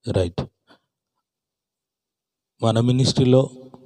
Right మన మినిస్ట్రీలో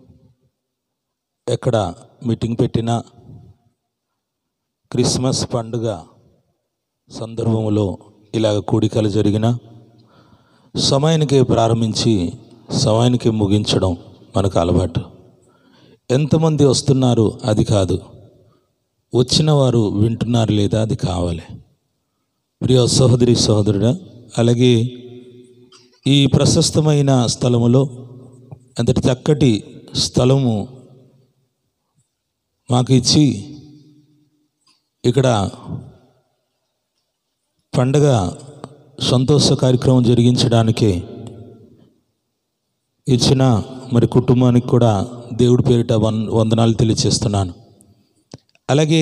ఎక్కడ meeting పెట్టినా క్రిస్మస్ పండుగ సందర్భంలో ఇలాగ కూడికలు జరిగిన సమయానికి ప్రారంభించి సమయానికి ముగించడం మనకు అలవాటు ఎంతమంది వస్తున్నారు అది కాదు వచ్చిన వారు వింటున్నారు లేదా అది కావాలి ప్రియ సహోదరి సహోదరుడా అలాగే ఈ ప్రశస్తమైన స్థలములో అంతటి చక్కటి స్థలము మాకు ఇచ్చి ఇక్కడ పండగ సంతోష కార్యక్రమం జరిగించడానికి ఇచ్చిన మరి కుటుంబానికి కూడా దేవుడి పేరిట వన్ వందనాలు తెలియచేస్తున్నాను అలాగే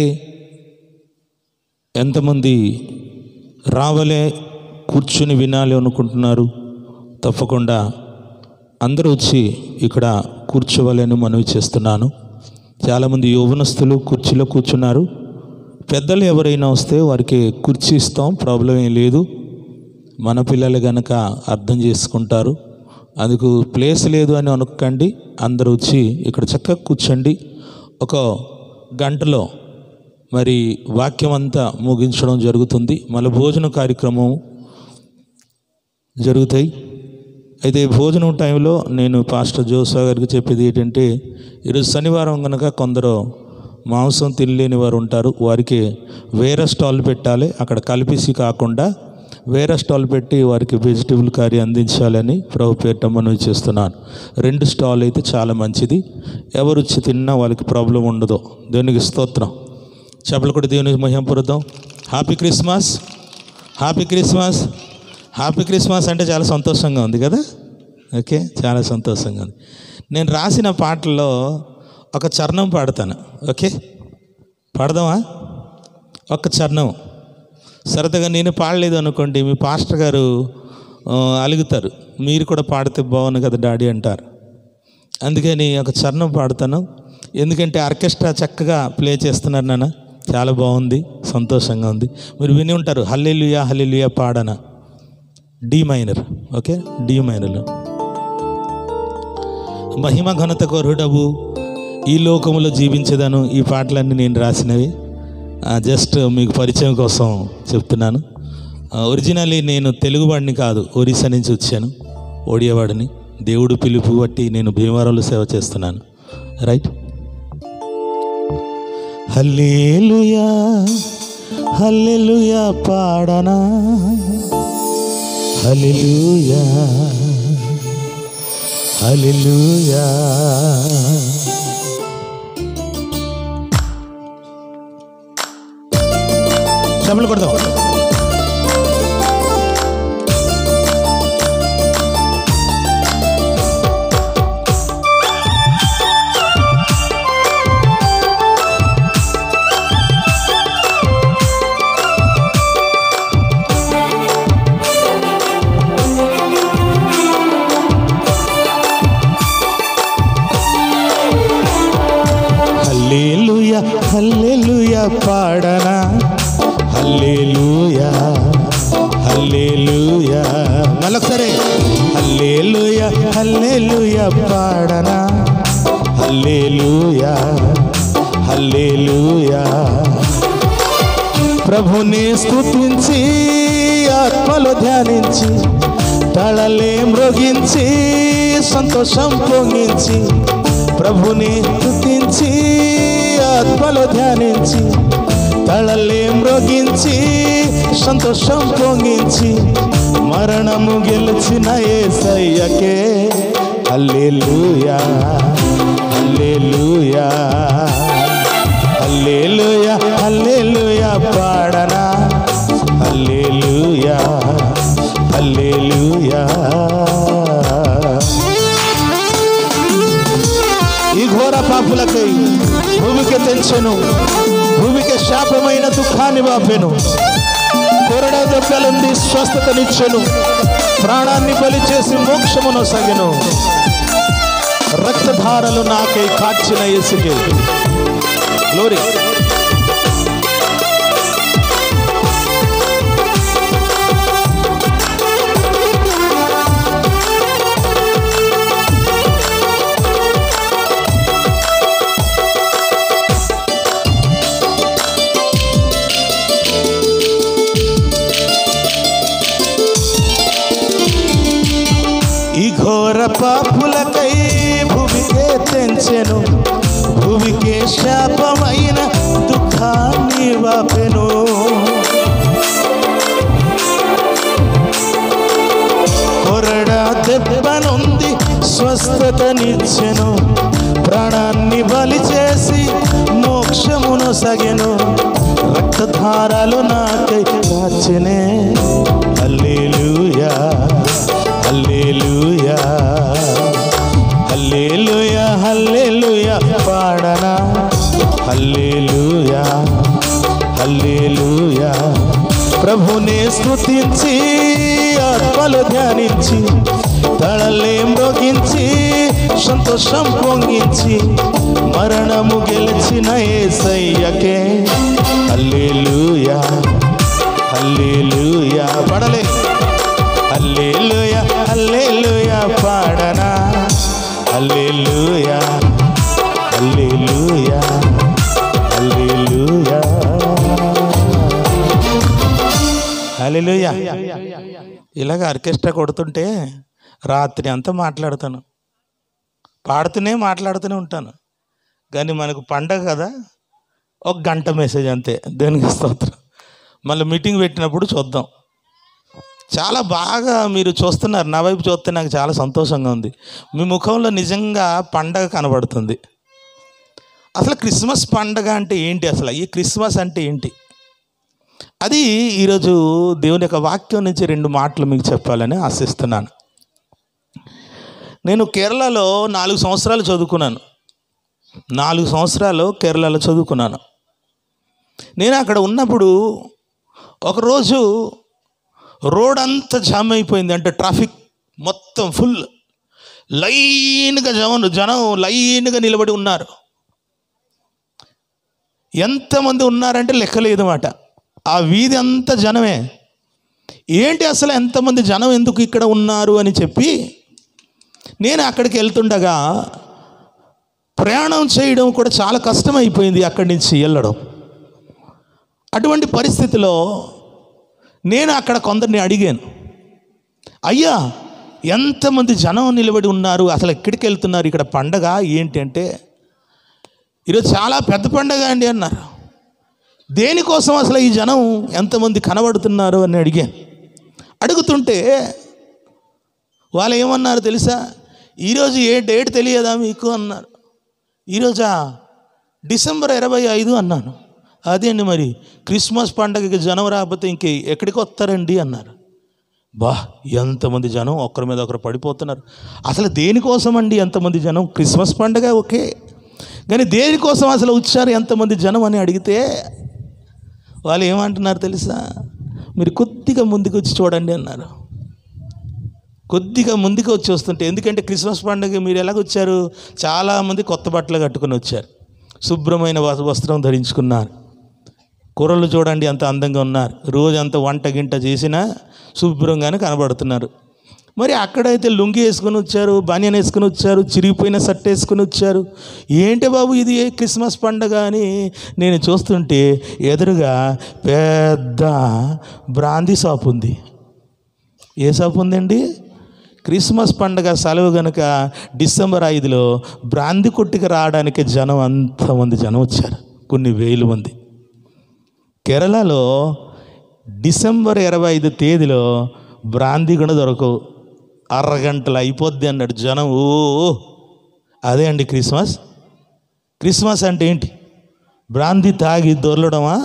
ఎంతమంది రావలే కూర్చుని వినాలి అనుకుంటున్నారు తప్పకుండా అందరూ వచ్చి ఇక్కడ కూర్చోవాలని మనవి చేస్తున్నాను చాలామంది యౌవనస్తులు కుర్చీలో కూర్చున్నారు పెద్దలు ఎవరైనా వస్తే వారికి కుర్చీ ఇస్తాం ప్రాబ్లం ఏం లేదు మన పిల్లలు గనక అర్థం చేసుకుంటారు అందుకు ప్లేస్ లేదు అని అనుకోండి అందరూ వచ్చి ఇక్కడ చక్కగా కూర్చోండి ఒక గంటలో మరి వాక్యం అంతా ముగించడం జరుగుతుంది మళ్ళీ భోజన కార్యక్రమం జరుగుతాయి అయితే భోజనం టైంలో నేను పాస్టర్ జోసా గారికి చెప్పేది ఏంటంటే ఈరోజు శనివారం కనుక కొందరు మాంసం తినలేని వారు ఉంటారు వారికి వేరే స్టాల్ పెట్టాలి అక్కడ కలిపిసి కాకుండా వేరే స్టాల్ పెట్టి వారికి వెజిటబుల్ కర్రీ అందించాలని ప్రభు పేరిట మనవి చేస్తున్నాను రెండు స్టాల్ అయితే చాలా మంచిది ఎవరు వచ్చి తిన్నా వాళ్ళకి ప్రాబ్లం ఉండదు దేవునికి స్తోత్రం చెప్పలు కూడా దేవునికి మహింపరుద్దాం happy Christmas happy Christmas happy Christmas అంటే చాలా సంతోషంగా ఉంది కదా ఓకే చాలా సంతోషంగా ఉంది నేను రాసిన పాటల్లో ఒక చరణం పాడతాను ఓకే పాడదామా ఒక చరణం సరదాగా నేను పాడలేదు అనుకోండి మీ పాస్టర్ గారు ఆ, అలుగుతారు మీరు కూడా పాడితే బాగుంది కదా డాడీ అంటారు అందుకని ఒక చరణం పాడతాను ఎందుకంటే ఆర్కెస్ట్రా చక్కగా ప్లే చేస్తున్నారు నాన్న చాలా బాగుంది సంతోషంగా ఉంది మీరు విని ఉంటారు హల్లెలుయా హల్లెలుయా పాడన డి మైనర్ ఓకే డి మైనర్లో మహిమ ఘనత కొరుడవు ఈ లోకములో జీవించేదాను ఈ పాటలన్నీ నేను రాసినవి ఆ, జస్ట్ మీకు పరిచయం కోసం చెప్తున్నాను ఆ, ఒరిజినల్లీ నేను తెలుగువాడిని కాదు ఒరిస్సా నుంచి వచ్చాను ఓడియావాడిని దేవుడు పిలుపు బట్టి నేను భీమవరంలో సేవ చేస్తున్నాను రైట్ హల్లేలుయా హల్లెలుయా పాడనా హల్లెలూయా హల్లెలూయా చెప్పలు కొడదాం హల్లేలుయా హల్లేలుయా పాడనా హల్లేలుయా హల్లేలుయా మళ్ళొకసారి హల్లేలుయా హల్లేలుయా పాడనా హల్లేలుయా హల్లేలుయా ప్రభుని స్తుతించి ఆత్మలో ధ్యానించి తళలే మ్రోగించి సంతోషం పొంగించి ప్రభుని స్తుతించి ఆత్మలో ధ్యానించి తళలే మ్రోగించి సంతోషం పొంగించి మరణము గెలిచిన ఏసయ్యకే హల్లెలూయా హల్లెలూయా హల్లేలుయా హల్లేలుయా పాడనా హల్లేలుయా హల్లేలుయా ఈ ఘోర పాపులకై భూమికి తెంచెను భూమికి శాపమైన దుఃఖాన్ని వాపెను కొరడ దెబ్బలుంది స్వస్థతనిచ్చెను ప్రాణాన్ని బలి చేసి మోక్షమును సగెను రక్తధారలు నాకై కాచిన ఇసుకే గ్లోరీ పరపాపులకై భూమికే తెంచెను భూమికే శాపమైన దుఃఖాన్ని వాపెను కొరడా దెబ్బనుంది స్వస్థతనిచ్చెను ప్రాణాన్ని బలి చేసి మోక్షమును సగెను రక్తధారాలు నాకై కాచెనే హల్లెలూయా హల్లెలూయా హల్లెలూయా హల్లెలూయా పాడనా హల్లెలూయా హల్లెలూయా ప్రభునే స్తుతించి ఆత్మలు ధ్యానించి తళలే మ్రోగించి సంతోషం పొంగించి మరణము గెలిచిన ఏసయ్యకే హల్లెలూయా హల్లెలూయా పడలే హల్లెలూయా హల్లెలూయా పాడనా హల్లెలూయా హల్లెలూయా హల్లెలూయా హల్లెలూయా ఇలాగ ఆర్కెస్ట్రా కొడుతుంటే రాత్రి అంతా మాట్లాడతాను పాడుతూనే మాట్లాడుతూనే ఉంటాను కానీ మనకు పండగ కదా ఒక గంట మెసేజ్ అంతే దేనికి స్తోత్రం మళ్ళీ మీటింగ్ పెట్టినప్పుడు చూద్దాం చాలా బాగా మీరు చూస్తున్నారు నా వైపు చూస్తే నాకు చాలా సంతోషంగా ఉంది మీ ముఖంలో నిజంగా పండగ కనబడుతుంది అసలు క్రిస్మస్ పండగ అంటే ఏంటి అసలు ఈ క్రిస్మస్ అంటే ఏంటి అది ఈరోజు దేవుని యొక్క వాక్యం నుంచి రెండు మాటలు మీకు చెప్పాలని ఆశిస్తున్నాను నేను కేరళలో నాలుగు సంవత్సరాలు చదువుకున్నాను నాలుగు సంవత్సరాలు కేరళలో చదువుకున్నాను నేను అక్కడ ఉన్నప్పుడు ఒకరోజు రోడ్ అంతా జామ్ అయిపోయింది అంటే ట్రాఫిక్ మొత్తం ఫుల్ లైన్గా జనం జనం లైన్గా నిలబడి ఉన్నారు ఎంతమంది ఉన్నారంటే లెక్కలేదు మాట ఆ వీధి అంతా జనమే ఏంటి అసలు ఎంతమంది జనం ఎందుకు ఇక్కడ ఉన్నారు అని చెప్పి నేను అక్కడికి వెళ్తుండగా ప్రయాణం చేయడం కూడా చాలా కష్టమైపోయింది అక్కడి నుంచి వెళ్ళడం అటువంటి పరిస్థితిలో నేను అక్కడ కొందరిని అడిగాను అయ్యా ఎంతమంది జనం నిలబడి ఉన్నారు అసలు ఎక్కడికి వెళ్తున్నారు ఇక్కడ పండగ ఏంటి అంటే ఈరోజు చాలా పెద్ద పండగ అండి అన్నారు దేనికోసం అసలు ఈ జనం ఎంతమంది కనబడుతున్నారు అని అడిగాను అడుగుతుంటే వాళ్ళు ఏమన్నారు తెలుసా ఈరోజు ఏ డేట్ తెలియదా మీకు అన్నారు ఈరోజా డిసెంబర్ ఇరవై ఐదు అన్నాను అదే అండి మరి క్రిస్మస్ పండగకి జనం రాకపోతే ఇంకే ఎక్కడికి వస్తారండి అన్నారు బా ఎంతమంది జనం ఒకరి మీద ఒకరు పడిపోతున్నారు అసలు దేనికోసం అండి ఎంతమంది జనం క్రిస్మస్ పండగ ఓకే కానీ దేనికోసం అసలు వచ్చారు ఎంతమంది జనం అని అడిగితే వాళ్ళు ఏమంటున్నారు తెలుసా మీరు కొద్దిగా ముందుకు వచ్చి చూడండి అన్నారు కొద్దిగా ముందుకు వచ్చి వస్తుంటే ఎందుకంటే క్రిస్మస్ పండుగ మీరు ఎలాగ వచ్చారు చాలామంది కొత్త బట్టలు కట్టుకొని వచ్చారు శుభ్రమైన వస్- వస్త్రం ధరించుకున్నారు కూరలు చూడండి అంత అందంగా ఉన్నారు రోజు అంత వంట గింట చేసినా శుభ్రంగానే కనబడుతున్నారు మరి అక్కడైతే లుంగి వేసుకొని వచ్చారు బనియన్ వేసుకొని వచ్చారు చిరిగిపోయిన షర్ట్ వేసుకొని వచ్చారు ఏంటి బాబు ఇది ఏ క్రిస్మస్ పండగ అని నేను చూస్తుంటే ఎదురుగా పెద్ద బ్రాందీ షాప్ ఉంది ఏ షాప్ ఉందండి క్రిస్మస్ పండగ సెలవు గనుక డిసెంబర్ ఐదులో బ్రాంది కొట్టుకు రావడానికి జనం అంతమంది జనం వచ్చారు కొన్ని వేలు మంది కేరళలో డిసెంబర్ ఇరవై ఐదు తేదీలో బ్రాంది కూడా దొరకవు అరగంటలు అయిపోద్ది అన్నాడు జనం ఓ ఓ. అదే అండి క్రిస్మస్ క్రిస్మస్ అంటే ఏంటి బ్రాంది తాగి దొరలడమా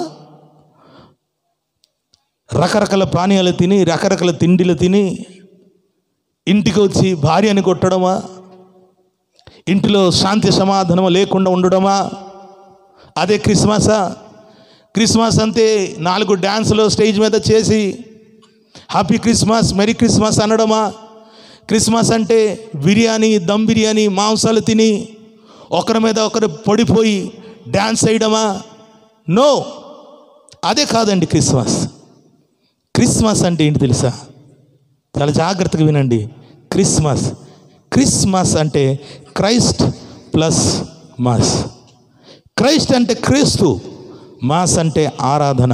రకరకాల పానీయాలు తిని రకరకాల తిండిలు తిని ఇంటికి వచ్చి భార్యని కొట్టడమా ఇంటిలో శాంతి సమాధానం లేకుండా ఉండడమా అదే క్రిస్మసా క్రిస్మస్ అంతే నాలుగు డ్యాన్సులు స్టేజ్ మీద చేసి హ్యాపీ క్రిస్మస్ మెరీ క్రిస్మస్ అనడమా క్రిస్మస్ అంటే బిర్యానీ దమ్ బిర్యానీ మాంసాలు తిని ఒకరి మీద ఒకరు పడిపోయి డ్యాన్స్ వేయడమా నో అదే కాదండి క్రిస్మస్ క్రిస్మస్ అంటే ఏంటి తెలుసా చాలా జాగ్రత్తగా వినండి క్రిస్మస్ క్రిస్మస్ అంటే క్రైస్ట్ ప్లస్ మాస్ క్రైస్ట్ అంటే క్రీస్తు మాస్ అంటే ఆరాధన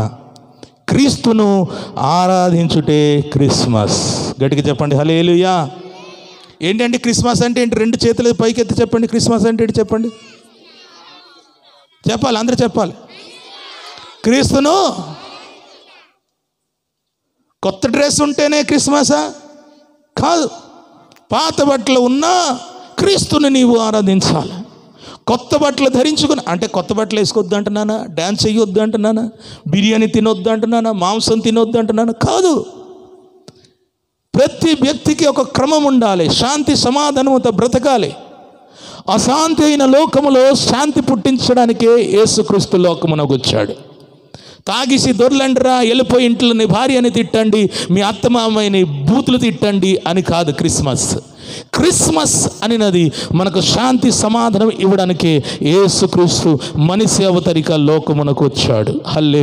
క్రీస్తును ఆరాధించుటే క్రిస్మస్ గట్టిగా చెప్పండి హలేలుయా ఏంటంటే క్రిస్మస్ అంటే ఏంటి రెండు చేతులు పైకెత్తి చెప్పండి క్రిస్మస్ అంటే ఏంటి చెప్పండి చెప్పాలి అందరూ చెప్పాలి క్రీస్తును కొత్త డ్రెస్ ఉంటేనే క్రిస్మసా కాదు పాత బట్టలు ఉన్నా క్రీస్తుని నీవు ఆరాధించాలి కొత్త బట్టలు ధరించుకుని అంటే కొత్త బట్టలు వేసుకోవద్దు అంటున్నానా డ్యాన్స్ చేయొద్దు అంటున్నానా బిర్యానీ తినొద్దు అంటున్నానా మాంసం తినొద్దు అంటున్నానా కాదు ప్రతి వ్యక్తికి ఒక క్రమం ఉండాలి శాంతి సమాధానంతో బ్రతకాలి అశాంతి అయిన లోకములో శాంతి పుట్టించడానికే యేసుక్రీస్తు లోకమునకు వచ్చాడు తాగిసి దొర్లండరా వెళ్ళిపోయి ఇంట్లో నీ భార్యని తిట్టండి మీ అత్తమామని బూతులు తిట్టండి అని కాదు క్రిస్మస్ క్రిస్మస్ అనినది మనకు శాంతి సమాధానం ఇవ్వడానికి యేసుక్రీస్తు మనిషి అవతరిక లోకమునకు వచ్చాడు హల్లే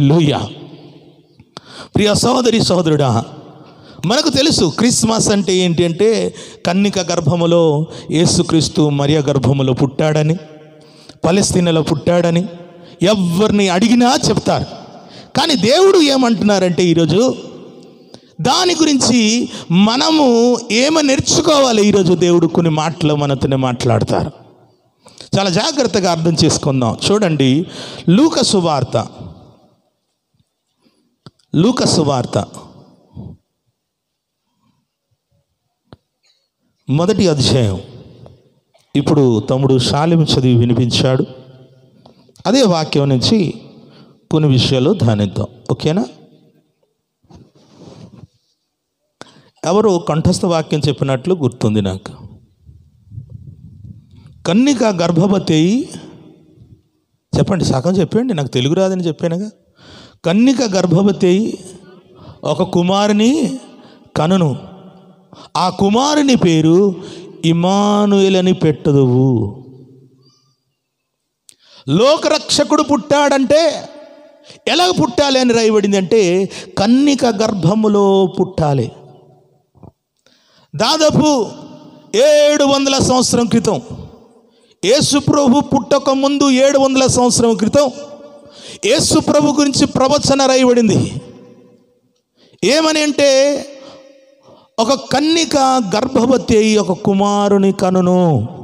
ప్రియ సహోదరి సహోదరుడా మనకు తెలుసు క్రిస్మస్ అంటే ఏంటి అంటే కన్నిక గర్భములో యేసుక్రీస్తు మరియ గర్భములో పుట్టాడని పలస్తీనలో పుట్టాడని ఎవరిని అడిగినా చెప్తారు కానీ దేవుడు ఏమంటున్నారంటే ఈరోజు దాని గురించి మనము ఏమ నేర్చుకోవాలి ఈరోజు దేవుడు కొన్ని మాటలు మనతోనే మాట్లాడతారు చాలా జాగ్రత్తగా అర్థం చేసుకుందాం చూడండి లూక సువార్త లూక సువార్త మొదటి అధ్యాయం ఇప్పుడు తమ్ముడు శాలిం చదివి వినిపించాడు అదే వాక్యం నుంచి కొన్ని విషయాలు ధ్యానిద్దాం ఓకేనా ఎవరు కంఠస్థ వాక్యం చెప్పినట్లు గుర్తుంది నాకు కన్నిక గర్భవతి అయి చెప్పండి సగం చెప్పండి నాకు తెలుగు రాదని చెప్పానుగా కన్నిక గర్భవతి అయి ఒక కుమారుని కనును ఆ కుమారుని పేరు ఇమానుయలని పెట్టదువు లోకరక్షకుడు పుట్టాడంటే ఎలాగ పుట్టాలి అని రాయబడింది అంటే కన్నిక గర్భములో పుట్టాలి దాదాపు ఏడు వందల సంవత్సరం క్రితం యేసు ప్రభు పుట్టక ముందు ఏడు వందల సంవత్సరం క్రితం యేసు ప్రభు గురించి ప్రవచన రాయబడింది ఏమని అంటే ఒక కన్నిక గర్భవతి అయి ఒక కుమారుని కనును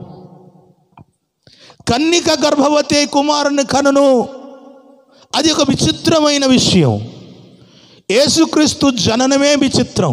కన్నిక గర్భవతి అయి కుమారుని కనును అది ఒక విచిత్రమైన విషయం యేసుక్రీస్తు జననమే విచిత్రం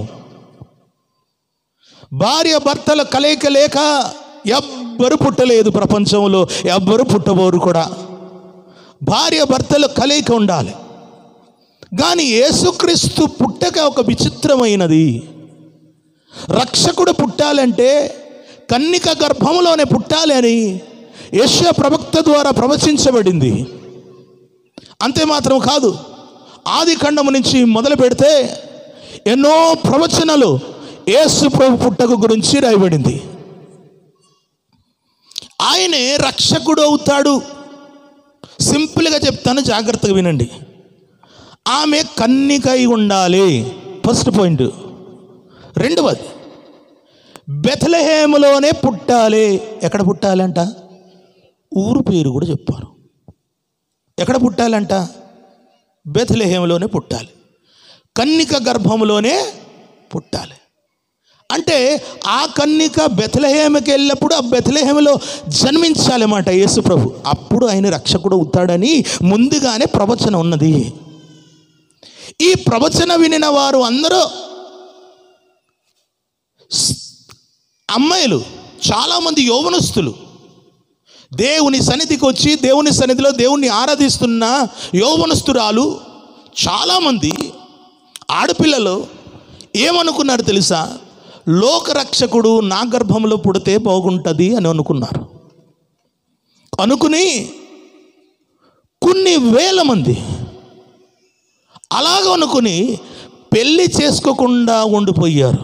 భార్య భర్తల కలయిక లేక ఎవ్వరు పుట్టలేదు ప్రపంచంలో ఎవ్వరు పుట్టబోరు కూడా భార్య భర్తల కలయిక ఉండాలి కానీ యేసుక్రీస్తు పుట్టక ఒక విచిత్రమైనది రక్షకుడు పుట్టాలంటే కన్నిక గర్భంలోనే పుట్టాలి అని యశ్య ప్రవక్త ద్వారా ప్రవచించబడింది అంతే మాత్రం కాదు ఆది ఖండము నుంచి మొదలు పెడితే ఎన్నో ప్రవచనలు యేసు ప్రభు పుట్టక గురించి రాయబడింది ఆయనే రక్షకుడు అవుతాడు సింపుల్గా చెప్తాను జాగ్రత్తగా వినండి ఆమె కన్నికై ఉండాలి ఫస్ట్ పాయింట్ రెండవది బెతలహేములోనే పుట్టాలి ఎక్కడ పుట్టాలంట ఊరు పేరు కూడా చెప్పారు ఎక్కడ పుట్టాలంట బెతలహేములోనే పుట్టాలి కన్నిక గర్భములోనే పుట్టాలి అంటే ఆ కన్నిక బెతలహేమకి వెళ్ళినప్పుడు ఆ బెతలహేమలో జన్మించాలన్నమాట యేసు ప్రభు అప్పుడు ఆయన రక్షకుడు అవుతాడని ముందుగానే ప్రవచనం ఉన్నది ఈ ప్రవచన వినిన వారు అందరూ స్- అమ్మాయిలు చాలామంది యౌవనస్తులు దేవుని సన్నిధికి వచ్చి దేవుని సన్నిధిలో దేవుణ్ణి ఆరాధిస్తున్న యౌవనస్తురాలు చాలామంది ఆడపిల్లలు ఏమనుకున్నారు తెలుసా లోకరక్షకుడు నా గర్భంలో పుడితే బాగుంటుంది అని అనుకున్నారు అనుకుని కొన్ని వేల మంది అలాగ అనుకుని పెళ్ళి చేసుకోకుండా ఉండిపోయారు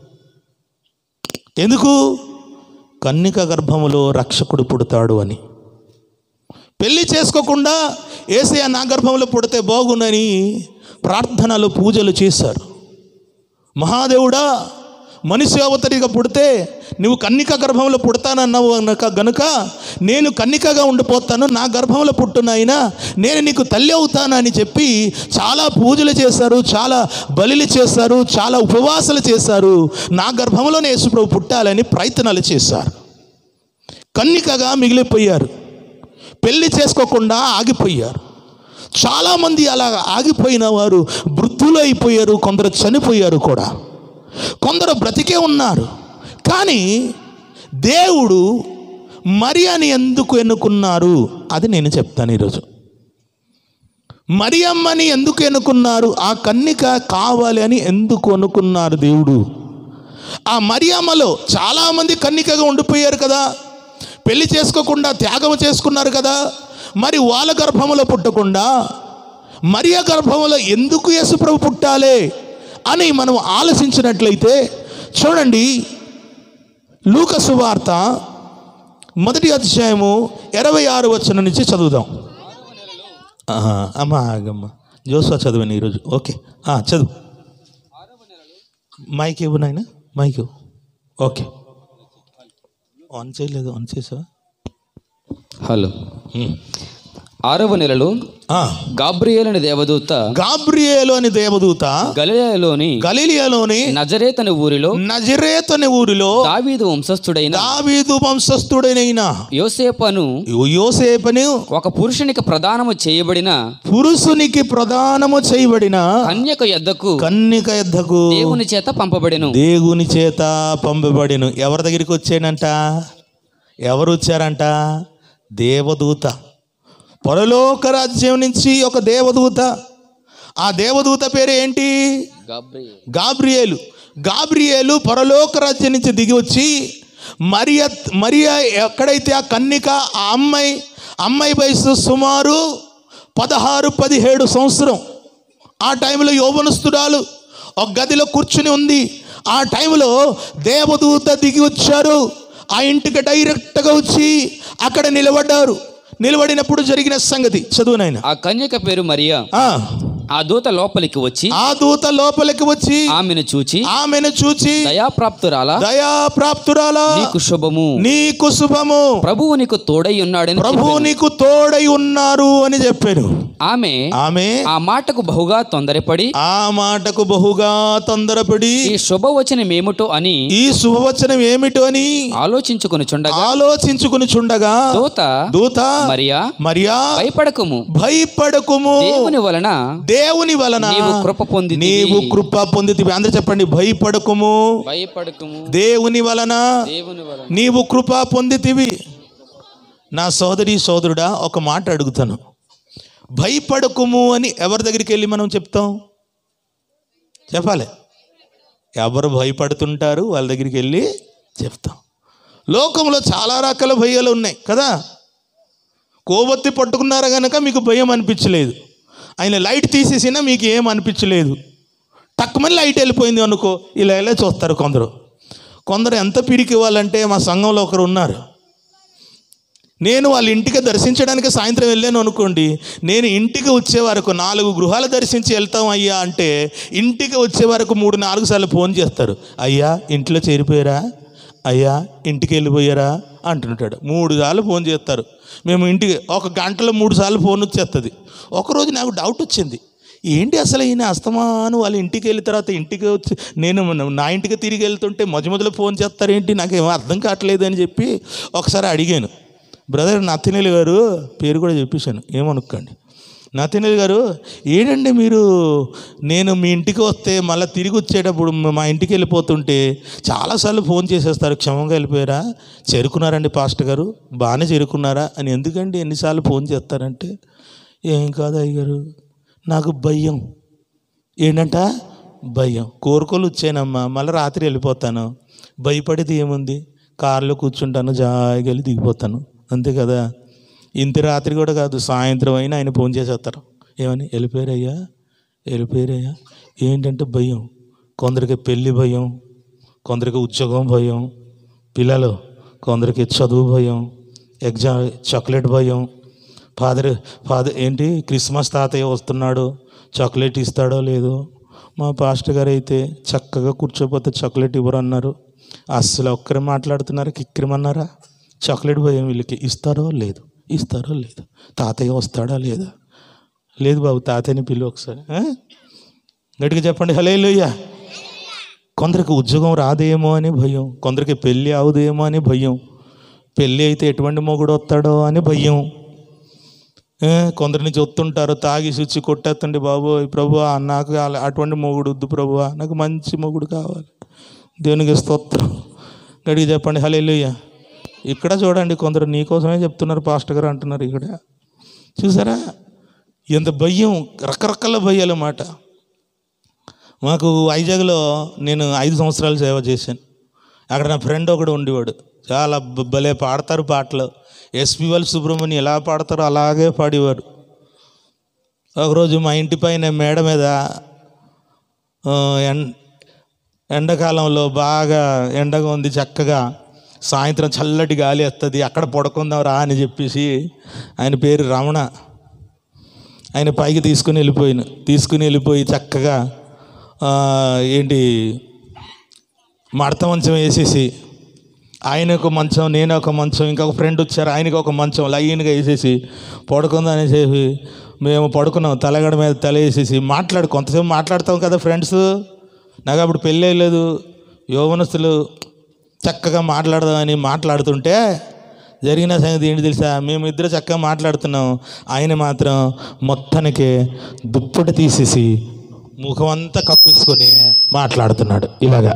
ఎందుకు కన్నిక గర్భములో రక్షకుడు పుడతాడు అని పెళ్లి చేసుకోకుండా ఏసయ్య నా గర్భంలో పుడితే బాగుందని ప్రార్థనలు పూజలు చేశారు మహాదేవుడా మనిషి అవతరిగా పుడితే నువ్వు కన్నిక గర్భంలో పుడతానన్నావు గనక గనుక నేను కన్నికగా ఉండిపోతాను నా గర్భంలో పుట్టునైనా నేను నీకు తల్లి అవుతానని చెప్పి చాలా పూజలు చేశారు చాలా బలిలు చేశారు చాలా ఉపవాసాలు చేశారు నా గర్భంలోనే యేసుప్రభు పుట్టాలని ప్రయత్నాలు చేశారు కన్నికగా మిగిలిపోయారు పెళ్లి చేసుకోకుండా ఆగిపోయారు చాలామంది అలా ఆగిపోయిన వారు వృద్ధులు అయిపోయారు కొందరు చనిపోయారు కూడా కొందరు బ్రతికే ఉన్నారు కానీ దేవుడు మరియని ఎందుకు ఎన్నుకున్నారు అది నేను చెప్తాను ఈరోజు మరియమ్మని ఎందుకు ఎన్నుకున్నారు ఆ కన్నిక కావాలి అని ఎందుకు అనుకున్నారు దేవుడు ఆ మరియమ్మలో చాలామంది కన్నికగా ఉండిపోయారు కదా పెళ్లి చేసుకోకుండా త్యాగం చేసుకున్నారు కదా మరి వాళ్ళ గర్భములో పుట్టకుండా మరియ గర్భములో ఎందుకు యేసుప్రభు పుట్టాలి అని మనం ఆలోచించినట్లయితే చూడండి లూక సువార్త మొదటి అధ్యాయము ఇరవై ఆరు వచ్చిన నుంచి చదువుదాం ఆహా, అమ్మ ఆగమ్మ జోస్వా చదివాను ఈరోజు ఓకే ఆ, చదువు మైక్ ఇవ్వు నాయన మైక్ ఇవ్వు ఓకే ఆన్ చేయలేదు ఆన్ చేసా హలో ఆరవ నెలలో గాబ్రియేల్ అనే దేవదూత గాబ్రియేలు అని దేవదూత గలిలయలోని గలీలియాలోని నజరేత్ అనే ఊరిలో నజరేత్ అనే ఊరిలో దావీదు వంశస్థుడైన దావీదు వంశస్థుడైన యోసేపను యోసేపని ఒక పురుషునికి ప్రదానము చేయబడిన పురుషునికి ప్రదానము చేయబడిన కన్యక యొద్దకు కన్నిక యుద్ధకు దేవుని చేత పంపబడెను దేవుని చేత పంపబడిను ఎవరి దగ్గరికి వచ్చానంట ఎవరు వచ్చారంట దేవదూత పరలోక రాజ్యం నుంచి ఒక దేవదూత ఆ దేవదూత పేరు ఏంటి గాబ్రియేల్ గాబ్రియేలు గాబ్రియేలు పరలోక రాజ్యం నుంచి దిగి వచ్చి మరియ మరియ ఎక్కడైతే ఆ కన్నిక ఆ అమ్మాయి అమ్మాయి వయసు సుమారు పదహారు పదిహేడు సంవత్సరం ఆ టైంలో యౌవనస్తురాలు ఒక గదిలో కూర్చుని ఉంది ఆ టైంలో దేవదూత దిగి వచ్చారు ఆ ఇంటికి డైరెక్ట్గా వచ్చి అక్కడ నిలబడ్డారు నిలబడినప్పుడు జరిగిన సంగతి చదువునైనా ఆ కన్యక పేరు మరియా ఆ, ఆ దూత లోపలికి వచ్చి ఆ దూత లోపలికి వచ్చి ఆమెను చూచి ఆమెను చూచి దయాప్రాప్తురాలా దయా ప్రాప్తురాలా నీకు శుభము నీకు శుభము ప్రభువు నీకు తోడై ఉన్నాడని ప్రభు చెప్పెను. నీకు తోడై ఉన్నారు అని చెప్పాను ఆమె ఆమె ఆ మాటకు బహుగా తొందరపడి ఆ మాటకు బహుగా తొందరపడి ఈ శుభవచనమేమిటో అని ఈ శుభవచనం ఏమిటో అని ఆలోచించుకుని చుండగా ఆలోచించుకుని చుండగా దూత దూత మరియా మరియా భయపడకము భయపడకుము దేవుని వలన దేవుని వలన నీవు కృప పొంది నీవు కృప పొందితివి అందరూ చెప్పండి భయపడకుము భయపడకము దేవుని వలన దేవుని వలన నీవు కృప పొందితివి నా సోదరి సోదరుడా ఒక మాట అడుగుతాను భయపడకుము అని ఎవరి దగ్గరికి వెళ్ళి మనం చెప్తాం చెప్పాలి ఎవరు భయపడుతుంటారు వాళ్ళ దగ్గరికి వెళ్ళి చెప్తాం లోకంలో చాలా రకాల భయాలు ఉన్నాయి కదా కోవత్తి పట్టుకున్నారు కనుక మీకు భయం అనిపించలేదు ఆయన లైట్ తీసేసినా మీకు ఏం అనిపించలేదు తక్కువని లైట్ వెళ్ళిపోయింది అనుకో ఇలా ఇలా చూస్తారు కొందరు కొందరు ఎంత పిరికి వాళ్ళంటే మా సంఘంలో ఒకరు ఉన్నారు నేను వాళ్ళ ఇంటికి దర్శించడానికి సాయంత్రం వెళ్ళాను అనుకోండి నేను ఇంటికి వచ్చే వరకు నాలుగు గృహాలు దర్శించి వెళ్తాం అయ్యా అంటే ఇంటికి వచ్చే వరకు మూడు నాలుగు సార్లు ఫోన్ చేస్తారు అయ్యా ఇంట్లో చేరిపోయారా అయ్యా ఇంటికి వెళ్ళిపోయారా అంటుంటాడు మూడు సార్లు ఫోన్ చేస్తారు మేము ఇంటికి ఒక గంటలో మూడు సార్లు ఫోన్ వచ్చేస్తుంది ఒకరోజు నాకు డౌట్ వచ్చింది ఏంటి అసలు ఈయన అస్తమాను వాళ్ళ ఇంటికి వెళ్ళిన తర్వాత ఇంటికి వచ్చి నేను నా ఇంటికి తిరిగి వెళ్తుంటే మొదటి మొదలు ఫోన్ చేస్తారేంటి నాకేమో అర్థం కావట్లేదు అని చెప్పి ఒకసారి అడిగాను బ్రదర్ నతినేలు గారు పేరు కూడా చెప్పేశాను ఏమనుకోండి నతినేలు గారు ఏంటండి మీరు నేను మీ ఇంటికి వస్తే మళ్ళీ తిరిగి వచ్చేటప్పుడు మా ఇంటికి వెళ్ళిపోతుంటే చాలాసార్లు ఫోన్ చేసేస్తారు క్షమంగా వెళ్ళిపోయారా చేరుకున్నారండి పాస్టర్ గారు బాగానే చేరుకున్నారా అని ఎందుకండి ఎన్నిసార్లు ఫోన్ చేస్తారంటే ఏం కాదు అయ్యగారు నాకు భయం ఏంటంట భయం కోరుకోలు వచ్చానమ్మా మళ్ళీ రాత్రి వెళ్ళిపోతాను భయపడేది ఏముంది కారులో కూర్చుంటాను జాయిగా వెళ్ళి దిగిపోతాను అంతే కదా ఇంత రాత్రి కూడా కాదు సాయంత్రం అయినా ఆయన ఫోన్ చేసేస్తారు ఏమని వెళ్ళిపోయారయ్యా వెళ్ళిపోయారయ్యా ఏంటంటే భయం కొందరికి పెళ్ళి భయం కొందరికి ఉద్యోగం భయం పిల్లలు కొందరికి చదువు భయం ఎగ్జామ్ చాక్లెట్ భయం ఫాదర్ ఫాదర్ ఏంటి క్రిస్మస్ తాతయ్య వస్తున్నాడు చాక్లెట్ ఇస్తాడో లేదో మా పాస్టర్ గారు అయితే చక్కగా కూర్చోపోతే చాక్లెట్ ఇవ్వరు అన్నారు అస్సలు ఒక్కరే మాట్లాడుతున్నారు కిక్కిరమన్నారా చాక్లెట్ భయం వీళ్ళకి ఇస్తారో లేదు ఇస్తారో లేదు తాతయ్య వస్తాడా లేదా లేదు బాబు తాతయ్యని పిలువ ఒకసారి ఆ? గట్టిగా చెప్పండి హలే కొందరికి ఉద్యోగం రాదేమో అని భయం కొందరికి పెళ్ళి అవుదేమో అని భయం పెళ్ళి అయితే ఎటువంటి మొగుడు వస్తాడో అని భయం ఏ, కొందరిని చూస్తుంటారు తాగి శుచి కొట్టేస్తండి బాబు ప్రభు నాకు అలా- అటువంటి మొగుడు వద్దు ప్రభు నాకు మంచి మొగుడు కావాలి దేవునికి స్తోత్రం గడికి చెప్పండి హలే ఇక్కడ చూడండి కొందరు నీకోసమే చెప్తున్నారు పాస్టర్ గారు అంటున్నారు ఇక్కడ చూసారా ఎంత భయం రకరకాల భయాలు మాట మాకు వైజాగ్లో నేను ఐదు సంవత్సరాలు సేవ చేశాను అక్కడ నా ఫ్రెండ్ ఒకడు ఉండేవాడు చాలా బ- భలే పాడతారు పాటలు ఎస్పి వాళ్ళ సుబ్రహ్మణ్యం ఎలా పాడతారో అలాగే పాడేవారు ఒకరోజు మా ఇంటి పైన మేడ మీద ఆ, ఎన్ ఎండాకాలంలో బాగా ఎండగా ఉంది చక్కగా సాయంత్రం చల్లటి గాలి వస్తుంది అక్కడ పడుకుందాం రా అని చెప్పేసి ఆయన పేరు రమణ ఆయన పైకి తీసుకుని వెళ్ళిపోయిన తీసుకుని వెళ్ళిపోయి చక్కగా ఆ, ఏంటి మడత మంచం వేసేసి ఆయన ఒక మంచం నేను ఒక మంచం ఇంకొక ఫ్రెండ్ వచ్చారు ఆయనకి ఒక మంచం లైన్గా వేసేసి పడుకుందని చెప్పి మేము పడుకున్నాం తలగడ మీద తల వేసేసి మాట్లాడు కొంతసేపు మాట్లాడతాం కదా ఫ్రెండ్స్ నాకు అప్పుడు పెళ్ళే లేదు యోవనస్తులు చక్కగా మాట్లాడదామని మాట్లాడుతుంటే జరిగిన సంగతి ఏంటి తెలుసా మేము ఇద్దరు చక్కగా మాట్లాడుతున్నాం ఆయన మాత్రం మొత్తానికి దుప్పటి తీసేసి ముఖం అంతా కప్పేసుకొని మాట్లాడుతున్నాడు ఇలాగా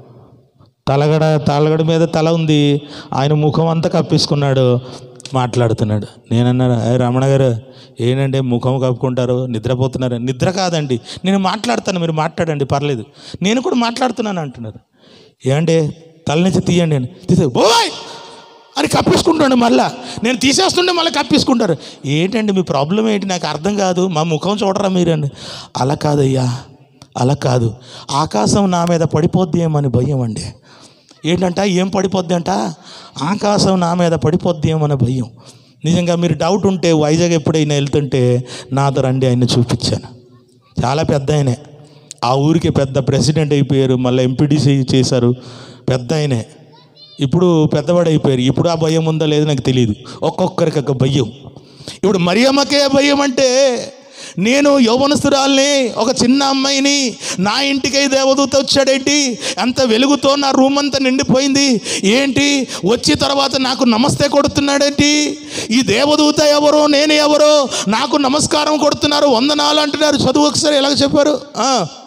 తలగడ తలగడ మీద తల ఉంది ఆయన ముఖం అంతా కప్పేసుకున్నాడు మాట్లాడుతున్నాడు నేనన్నాను "ఏ రమణ గారు ఏంటంటే ముఖం కప్పుకుంటారు నిద్రపోతున్నారు నిద్ర కాదండి నేను మాట్లాడతాను మీరు మాట్లాడండి పర్లేదు నేను కూడా మాట్లాడుతున్నాను అంటున్నారు ఏమంటే తల నుంచి తీయండి అని తీసే ఓయ్ అని కప్పేసుకుంటాడు మళ్ళా నేను తీసేస్తుంటే మళ్ళీ కప్పేసుకుంటారు ఏంటండి మీ ప్రాబ్లం ఏంటి నాకు అర్థం కాదు మా ముఖం చూడరా మీరండి అలా కాదయ్యా అలా కాదు ఆకాశం నా మీద పడిపోద్ది ఏమని భయం అండి ఏంటంట ఏం పడిపోద్ది అంట ఆకాశం నా మీద పడిపోద్ది ఏమని భయం నిజంగా మీరు డౌట్ ఉంటే వైజాగ్ ఎప్పుడైనా వెళ్తుంటే నాతో రండి ఆయన్ని చూపించాను చాలా పెద్ద ఆయనే ఆ ఊరికి పెద్ద ప్రెసిడెంట్ అయిపోయారు మళ్ళీ ఎంపీడీసీ చేశారు పెద్ద ఆయనే ఇప్పుడు పెద్దవాడు అయిపోయారు ఇప్పుడు ఆ భయం ఉందో లేదో నాకు తెలియదు ఒక్కొక్కరికి ఒక భయం ఇప్పుడు మరియమ్మకే భయం అంటే నేను యౌవనస్తురాల్ని ఒక చిన్న అమ్మాయిని నా ఇంటికి దేవదూత వచ్చాడేంటి అంత వెలుగుతో నా రూమ్ అంతా నిండిపోయింది ఏంటి వచ్చి తర్వాత నాకు నమస్తే కొడుతున్నాడేంటి ఈ దేవదూత ఎవరో నేను ఎవరో నాకు నమస్కారం కొడుతున్నారు వందనాలు అంటున్నారు చదువు ఒకసారి ఎలాగ చెప్పారు ఆ.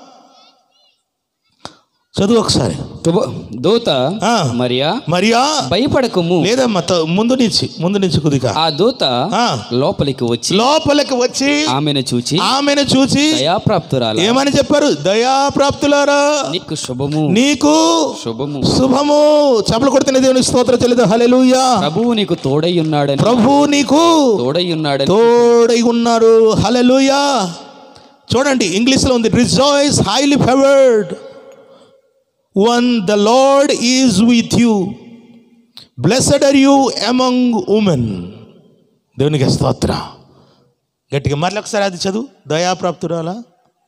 చదువు ఒకసారి శుభ- దూత ఆ. మరియా మరియా భయపడకము లేదమ్మా త- ముందు నుంచి ముందు నుంచి కొద్దిగా ఆ దూత ఆ. లోపలికి వచ్చి లోపలికి వచ్చి ఆమెను చూచి ఆమెను చూసి దయాప్రాప్తురాల ఏమని చెప్పారు దయాప్రాప్తులారా నీకు శుభము నీకు శుభము శుభము చపలు కొడుతున్న దేవునికి స్తోత్రం చెల్లిదు హల్లెలూయా ప్రభువు నీకు తోడై ఉన్నాడని ప్రభు నీకు తోడై ఉన్నాడని తోడై ఉన్నారు హల్లెలూయా చూడండి ఇంగ్లీష్లో ఉంది rejoice highly favoured one the lord is with you blessed are you among women దేవునికి స్తోత్ర గట్టిగా మరొకసారి ఒకసారి అది చదువు దయాప్రాప్తురాలా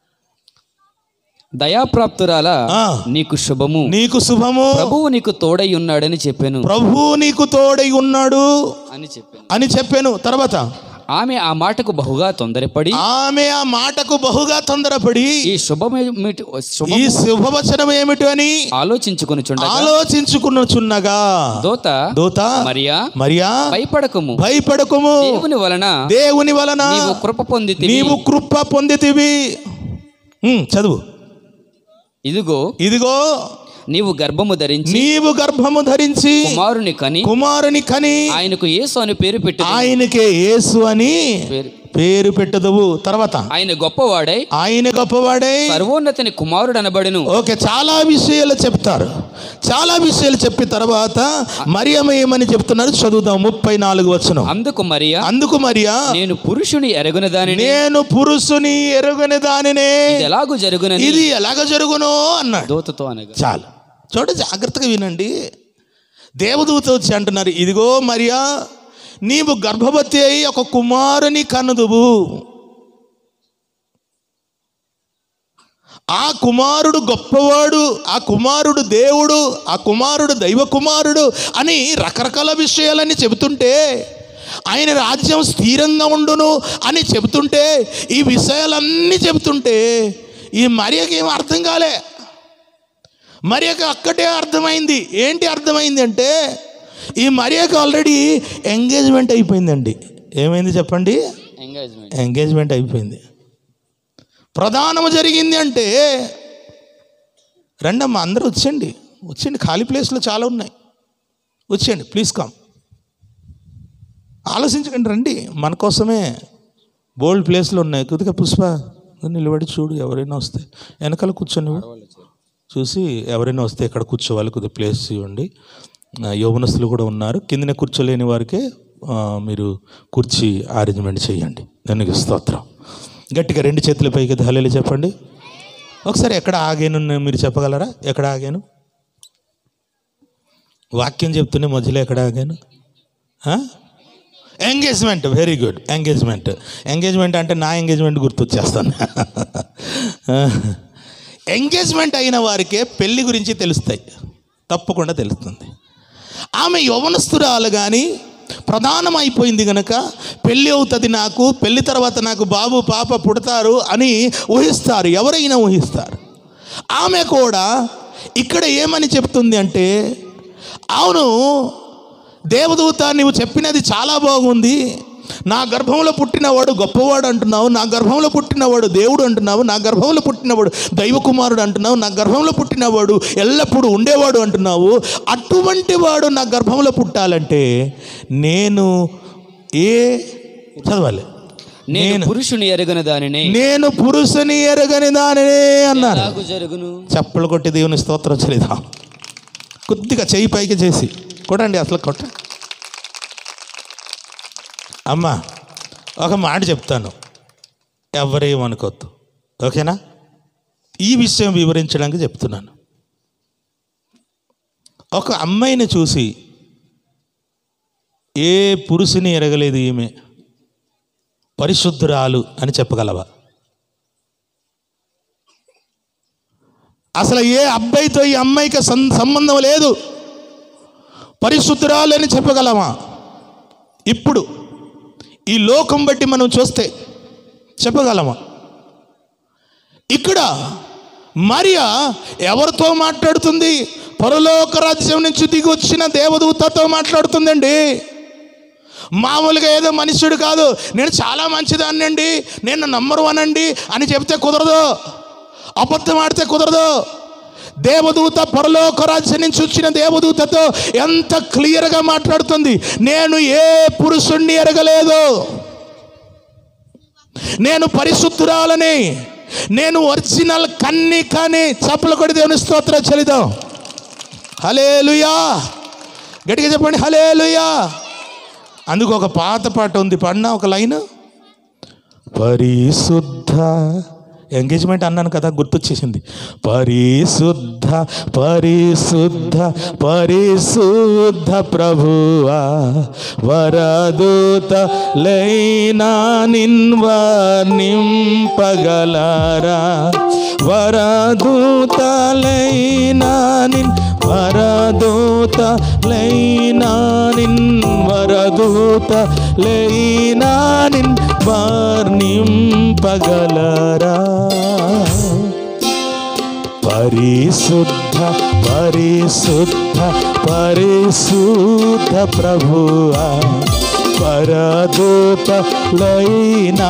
దయాప్రాప్తురాల ఆ. నీకు శుభము నీకు శుభము ప్రభువు నీకు తోడై ఉన్నాడని చెప్పాను ప్రభు నీకు తోడై ఉన్నాడు అని చెప్పాను అని చెప్పాను తర్వాత ఆమె ఆ మాటకు బహుగా తొందరపడి ఆమె ఆ మాటకు బహుగా తొందరపడి ఈ శుభమేమిటి శుభ ఈ శుభవచనం ఏమిటి అని ఆలోచించుకొని చుండగా ఆలోచించుకున్నచున్నగా దోత దూత మరియా మరియా భయపడకము భయపడకుము దేవుని వలన దేవుని వలన నీవు కృప పొందితివి నీవు కృప పొందితివి ఉమ్, చదువు ఇదిగో ఇదిగో నీవు గర్భము ధరించి నీవు గర్భము ధరించి కుమారుని కని కుమారుని కని ఆయనకు యేసు అని పేరు పెట్టి ఆయనకే యేసు అని పేరు పేరు పెట్టదువు తర్వాత ఆయన గొప్పవాడై ఆయన గొప్పవాడే సర్వోన్నతిని కుమారుడు అనబడును ఓకే చాలా విషయాలు చెప్తారు చాలా విషయాలు చెప్పిన తర్వాత మరియమ్మ ఏమని చెప్తున్నారు చదువుదాం ముప్పై నాలుగు వచనం అందుకు మరియా అందుకు మరియా నేను పురుషుని ఎరగున దానిని నేను పురుషుని ఎరుగని దానినే ఇది ఎలాగూ జరుగునని ఇది ఎలాగ జరుగునో అన్నాడు దూతతో అనగా చాలు చూడ జాగ్రత్తగా వినండి దేవదూత వచ్చి అంటున్నారు ఇదిగో మరియా నీవు గర్భవతి అయి ఒక కుమారుని కనుదువు ఆ కుమారుడు గొప్పవాడు ఆ కుమారుడు దేవుడు ఆ కుమారుడు దైవ కుమారుడు అని రకరకాల విషయాలన్నీ చెబుతుంటే ఆయన రాజ్యం స్థిరంగా ఉండును అని చెబుతుంటే ఈ విషయాలన్నీ చెబుతుంటే ఈ మరియకి ఏం అర్థం కాలే మరియకి అక్కడే అర్థమైంది ఏంటి అర్థమైంది అంటే ఈ మరియకి ఆల్రెడీ ఎంగేజ్మెంట్ అయిపోయిందండి ఏమైంది చెప్పండి ఎంగేజ్మెంట్ ఎంగేజ్మెంట్ అయిపోయింది ప్రధానము జరిగింది అంటే రండమ్మా అందరూ వచ్చండి వచ్చండి ఖాళీ ప్లేస్లు చాలా ఉన్నాయి వచ్చేయండి ప్లీజ్ కమ్ ఆలోచించకండి రండి మన కోసమే బోల్డ్ ప్లేస్లు ఉన్నాయి కొద్దిగా పుష్ప నిలబడి చూడు ఎవరైనా వస్తే వెనకాల కూర్చొని చూసి ఎవరైనా వస్తే ఇక్కడ కూర్చోవాలి కొద్దిగా ప్లేస్ ఇవ్వండి ఆ, యౌవనస్తులు కూడా ఉన్నారు కిందనే కూర్చోలేని వారికే ఆ, మీరు కుర్చీ అరేంజ్మెంట్ చేయండి దానికి స్తోత్రం గట్టిగా రెండు చేతుల పైకి హలేలు చెప్పండి ఒకసారి ఎక్కడ ఆగాను నేను మీరు చెప్పగలరా ఎక్కడ ఆగాను వాక్యం చెప్తూనే మధ్యలో ఎక్కడ ఆగాను engagement very good engagement engagement అంటే నా ఎంగేజ్మెంట్ గుర్తొచ్చేస్తాను ఎంగేజ్మెంట్ అయిన వారికే పెళ్లి గురించి తెలుస్తాయి తప్పకుండా తెలుస్తుంది ఆమె యవనస్తురాలు కానీ ప్రధానమైపోయింది గనక పెళ్ళి అవుతుంది నాకు పెళ్లి తర్వాత నాకు బాబు పాప పుడతారు అని ఊహిస్తారు ఎవరైనా ఊహిస్తారు ఆమె కూడా ఇక్కడ ఏమని చెప్తుంది అంటే అవును దేవదూత నువ్వు చెప్పినది చాలా బాగుంది నా గర్భంలో పుట్టినవాడు గొప్పవాడు అంటున్నావు నా గర్భంలో పుట్టినవాడు దేవుడు అంటున్నావు నా గర్భంలో పుట్టినవాడు దైవకుమారుడు అంటున్నావు నా గర్భంలో పుట్టినవాడు ఎల్లప్పుడూ ఉండేవాడు అంటున్నావు అటువంటి వాడు నా గర్భంలో పుట్టాలంటే నేను ఏ చదవాలి నేను పురుషుని ఎరగని దానిని నేను పురుషుని ఎరగని దానినే అన్నారు ఎలాగు జరుగును చప్పలు కొట్టి దేవుని స్తోత్రం చలిదాం కొద్దిగా చెయ్యి పైకి చేసి కొట్టండి అసలు కొట్ట అమ్మా ఒక మాట చెప్తాను ఎవరేమనుకోవద్దు ఓకేనా ఈ విషయం వివరించడానికి చెప్తున్నాను ఒక అమ్మాయిని చూసి ఏ పురుషుని ఎరగలేదు ఈమె పరిశుద్ధురాలు అని చెప్పగలవా అసలు ఏ అబ్బాయితో ఈ అమ్మాయికి సం- సంబంధం లేదు పరిశుద్ధురాలు అని చెప్పగలమా ఇప్పుడు ఈ లోకం బట్టి మనం చూస్తే చెప్పగలమా ఇక్కడ మరియా ఎవరితో మాట్లాడుతుంది పరలోక రాజ్యం నుంచి దిగి వచ్చిన దేవదూతతో మాట్లాడుతుందండి మామూలుగా ఏదో మనుష్యుడు కాదు నేను చాలా మంచిదాన్ని అండి నేను నంబర్ వన్ అండి అని చెప్తే కుదరదు అబద్ధం ఆడితే కుదరదు దేవదూత పరలోక రాజ్యం నుంచి వచ్చిన దేవదూతతో ఎంత క్లియర్గా మాట్లాడుతుంది నేను ఏ పురుషుణ్ణి ఎరగలేదు నేను పరిశుద్ధురాలని నేను ఒరిజినల్ కన్ని కానీ చప్పలు కొడి దేవుని స్తోత్రం చలిదాం హలేలుయా గట్టిగా చెప్పండి హలేలుయా అందుకు ఒక పాత పాట ఉంది పడినా ఒక లైన్ పరిశుద్ధ ఎంగేజ్మెంట్ అన్నాను కదా గుర్తొచ్చేసింది పరిశుద్ధ పరిశుద్ధ పరిశుద్ధ ప్రభువా వరదూత లైనా నిన్వర్ణింపగలరా వరదూత లైనా నిన్ వరదూత లైనా నిన్ వరదూత లైనా నిన్ వర్ణింపగలరా పరిశుద్ధ పరిశుద్ధ పరిశుద్ధ ప్రభువా పరదూత లైనా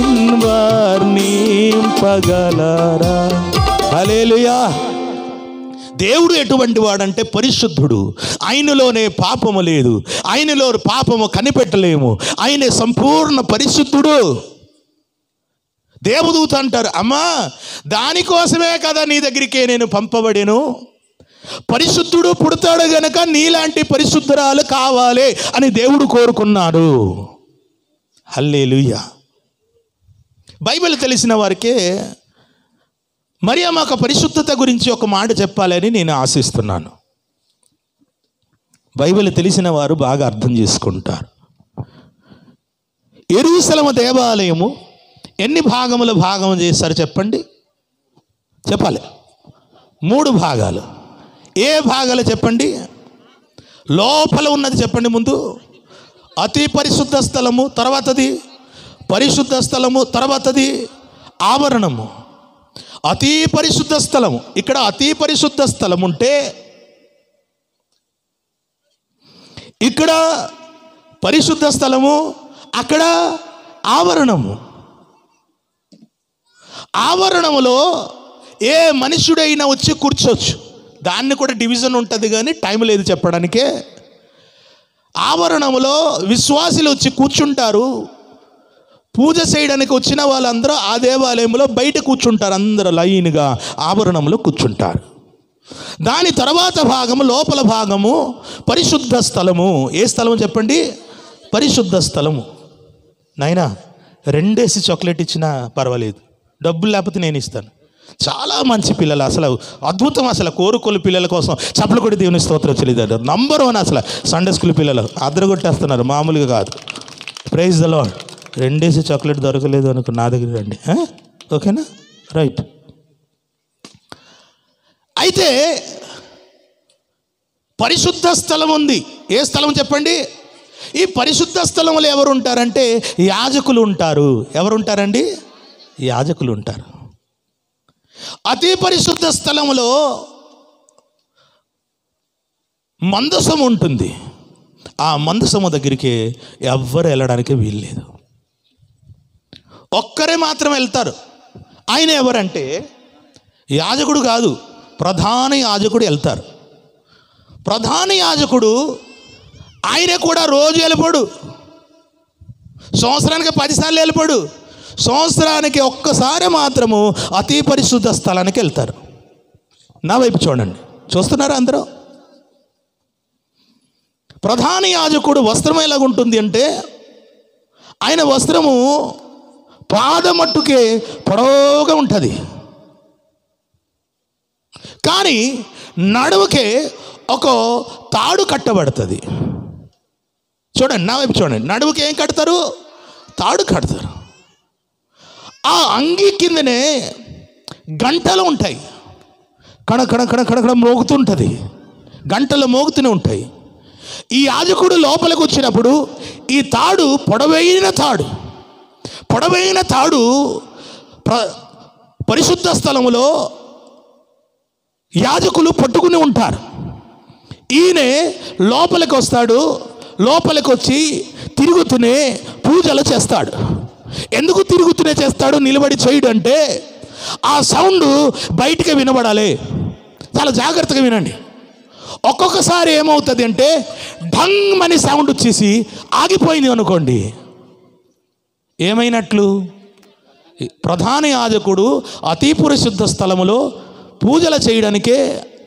నిన్వర్ణింపగలరా హల్లెలూయా దేవుడు ఎటువంటి వాడంటే పరిశుద్ధుడు ఆయనలోనే పాపము లేదు ఆయనలో పాపము కనిపెట్టలేము ఆయన సంపూర్ణ పరిశుద్ధుడు దేవదూత అంటారు అమ్మా దానికోసమే కదా నీ దగ్గరికే నేను పంపబడేను పరిశుద్ధుడు పుడతాడు గనక నీలాంటి పరిశుద్ధురాలు కావాలి అని దేవుడు కోరుకున్నాడు హల్లేలుయ్యా బైబిల్ తెలిసిన వారికే మరియా మాకు పరిశుద్ధత గురించి ఒక మాట చెప్పాలని నేను ఆశిస్తున్నాను బైబిల్ తెలిసిన వారు బాగా అర్థం చేసుకుంటారు ఎరుసలమ దేవాలయము ఎన్ని భాగముల భాగం చేశారు చెప్పండి చెప్పాలి మూడు భాగాలు ఏ భాగాలు చెప్పండి లోపల ఉన్నది చెప్పండి ముందు అతి పరిశుద్ధ స్థలము తర్వాతది పరిశుద్ధ స్థలము తర్వాతది ఆవరణము అతి పరిశుద్ధ స్థలము ఇక్కడ అతి పరిశుద్ధ స్థలం ఉంటే ఇక్కడ పరిశుద్ధ స్థలము అక్కడ ఆవరణము ఆవరణములో ఏ మనుషుడైనా వచ్చి కూర్చోవచ్చు దాన్ని కూడా డివిజన్ ఉంటుంది కానీ టైం లేదు చెప్పడానికే ఆవరణములో విశ్వాసులు వచ్చి కూర్చుంటారు పూజ చేయడానికి వచ్చిన వాళ్ళందరూ ఆ దేవాలయంలో బయట కూర్చుంటారు అందరూ లైన్గా ఆవరణంలో కూర్చుంటారు దాని తర్వాత భాగము లోపల భాగము పరిశుద్ధ స్థలము ఏ స్థలము చెప్పండి పరిశుద్ధ స్థలము నాయనా రెండేసి చాక్లెట్ ఇచ్చినా పర్వాలేదు డబ్బులు లేకపోతే నేను ఇస్తాను చాలా మంచి పిల్లలు అసలు అద్భుతం అసలు కోరుకోలు పిల్లల కోసం చప్పలు కొట్టి దేవుని స్తోత్రం చెల్లిదారు నంబర్ వన్ అసలు సండే స్కూల్ పిల్లలు అద్దరు కొట్టేస్తున్నారు మామూలుగా కాదు ప్రైజ్ ద లాడ్ రెండేసి చాక్లెట్ దొరకలేదు అనుకో నా దగ్గర రండి ఆ? ఓకేనా రైట్ అయితే పరిశుద్ధ స్థలం ఉంది ఏ స్థలం చెప్పండి ఈ పరిశుద్ధ స్థలంలో ఎవరు ఉంటారంటే యాజకులు ఉంటారు ఎవరు ఉంటారండి యాజకులు ఉంటారు అతి పరిశుద్ధ స్థలములో మందసం ఉంటుంది ఆ మందసము దగ్గరికి ఎవ్వరు వెళ్ళడానికి వీల్లేదు ఒక్కరే మాత్రం వెళ్తారు ఆయన ఎవరంటే యాజకుడు కాదు ప్రధాన యాజకుడు వెళ్తారు ప్రధాన యాజకుడు ఆయన కూడా రోజు వెళ్ళిపోడు సంవత్సరానికి పదిసార్లు వెళ్ళిపోడు సంవత్సరానికి ఒక్కసారి మాత్రము అతి పరిశుద్ధ స్థలానికి వెళ్తారు నా వైపు చూడండి చూస్తున్నారా అందరూ ప్రధాన యాజకుడు వస్త్రం ఎలాగుంటుంది అంటే ఆయన వస్త్రము పాదమట్టుకే పొడవుగా ఉంటుంది కానీ నడువుకే ఒక తాడు కట్టబడుతుంది చూడండి నా వైపు చూడండి నడువుకి ఏం కడతారు తాడు కడతారు ఆ అంగి కిందనే గంటలు ఉంటాయి కణ కణ కణ కణ కణ మోగుతుంటుంది గంటలు మోగుతూనే ఉంటాయి ఈ యాజకుడు లోపలికి వచ్చినప్పుడు ఈ తాడు పొడవైన తాడు పొడవైన తాడు ప్ర పరిశుద్ధ స్థలములో యాజకులు పట్టుకుని ఉంటారు ఈయనే లోపలికి వస్తాడు లోపలికి వచ్చి తిరుగుతూనే పూజలు చేస్తాడు ఎందుకు తిరుగుతూనే చేస్తాడు నిలబడి చేయడు అంటే ఆ సౌండ్ బయటికి వినబడాలి చాలా జాగ్రత్తగా వినండి ఒక్కొక్కసారి ఏమవుతుంది అంటే ఢంగ్ అని సౌండ్ వచ్చేసి ఆగిపోయింది అనుకోండి ఏమైనట్లు ప్రధాన యాజకుడు అతి పరిశుద్ధ స్థలములో పూజలు చేయడానికే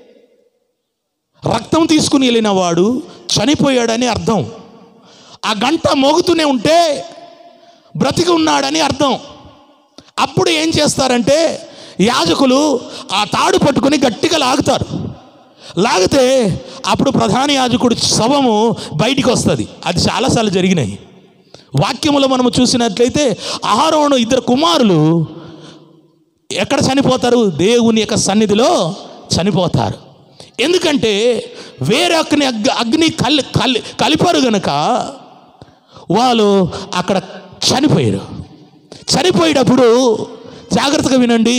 రక్తం తీసుకుని వెళ్ళిన వాడు చనిపోయాడని అర్థం ఆ గంట మోగుతూనే ఉంటే బ్రతికి ఉన్నాడని అర్థం అప్పుడు ఏం చేస్తారంటే యాజకులు ఆ తాడు పట్టుకొని గట్టిగా లాగుతారు లాగితే అప్పుడు ప్రధాన యాజకుడు శవము బయటికి వస్తుంది అది చాలాసార్లు జరిగినాయి వాక్యములో మనము చూసినట్లయితే ఆహారోను ఇద్దరు కుమారులు ఎక్కడ చనిపోతారు దేవుని యొక్క సన్నిధిలో చనిపోతారు ఎందుకంటే వేరే అగ్ని అగ్- అగ్ని కలి కలి కలిపారు గనుక వాళ్ళు అక్కడ చనిపోయారు చనిపోయేటప్పుడు జాగ్రత్తగా వినండి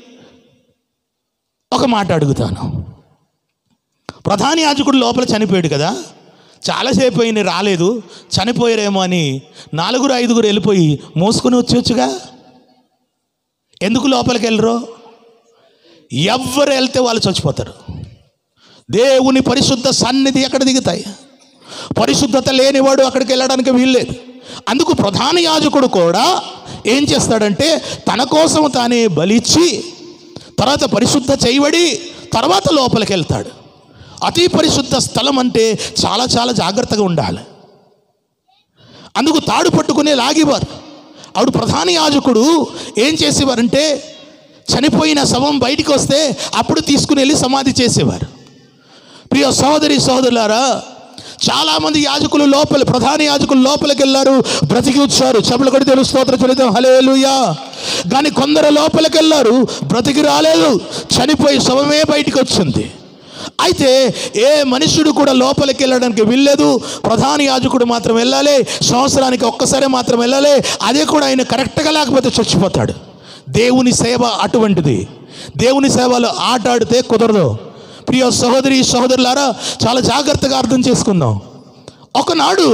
ఒక మాట అడుగుతాను ప్రధాన యాజకుడు లోపల చనిపోయాడు కదా చాలాసేపు అయిన రాలేదు చనిపోయారేమో అని నాలుగురు ఐదుగురు వెళ్ళిపోయి మోసుకొని వచ్చేవచ్చుగా ఎందుకు లోపలికి వెళ్ళరు ఎవరు వెళ్తే వాళ్ళు చచ్చిపోతారు దేవుని పరిశుద్ధ సన్నిధి ఎక్కడ దిగుతాయి పరిశుద్ధత లేనివాడు అక్కడికి వెళ్ళడానికి వీల్లేదు అందుకు ప్రధాన యాజకుడు కూడా ఏం చేస్తాడంటే తన కోసం తానే బలిచ్చి తర్వాత పరిశుద్ధ చేయబడి తర్వాత లోపలికి వెళ్తాడు అతి పరిశుద్ధ స్థలం అంటే చాలా చాలా జాగ్రత్తగా ఉండాలి అందుకు తాడు పట్టుకుని లాగేవారు ఆవిడ ప్రధాన యాజకుడు ఏం చేసేవారంటే చనిపోయిన శవం బయటికి వస్తే అప్పుడు తీసుకుని వెళ్ళి సమాధి చేసేవారు ప్రియ సహోదరి సహోదరులారా చాలామంది యాజకులు లోపల ప్రధాన యాజకులు లోపలికి వెళ్ళారు బ్రతికి వచ్చారు చెప్పులు కొడి తెలుసు స్తోత్ర చరితం హలేలుయా కానీ కొందరు లోపలికి వెళ్ళారు బ్రతికి రాలేదు చనిపోయి శవమే బయటికి వచ్చింది అయితే ఏ మనుషుడు కూడా లోపలికి వెళ్ళడానికి వెళ్ళలేదు ప్రధాన యాజకుడు మాత్రం వెళ్ళాలి సంవత్సరానికి ఒక్కసారి మాత్రం వెళ్ళాలి అదే కూడా ఆయన కరెక్ట్గా లేకపోతే చచ్చిపోతాడు దేవుని సేవ అటువంటిది దేవుని సేవలో ఆట ఆడితే కుదరదు ప్రియ సహోదరి సహోదరులారా చాలా జాగ్రత్తగా అర్థం చేసుకుందాం ఒకనాడు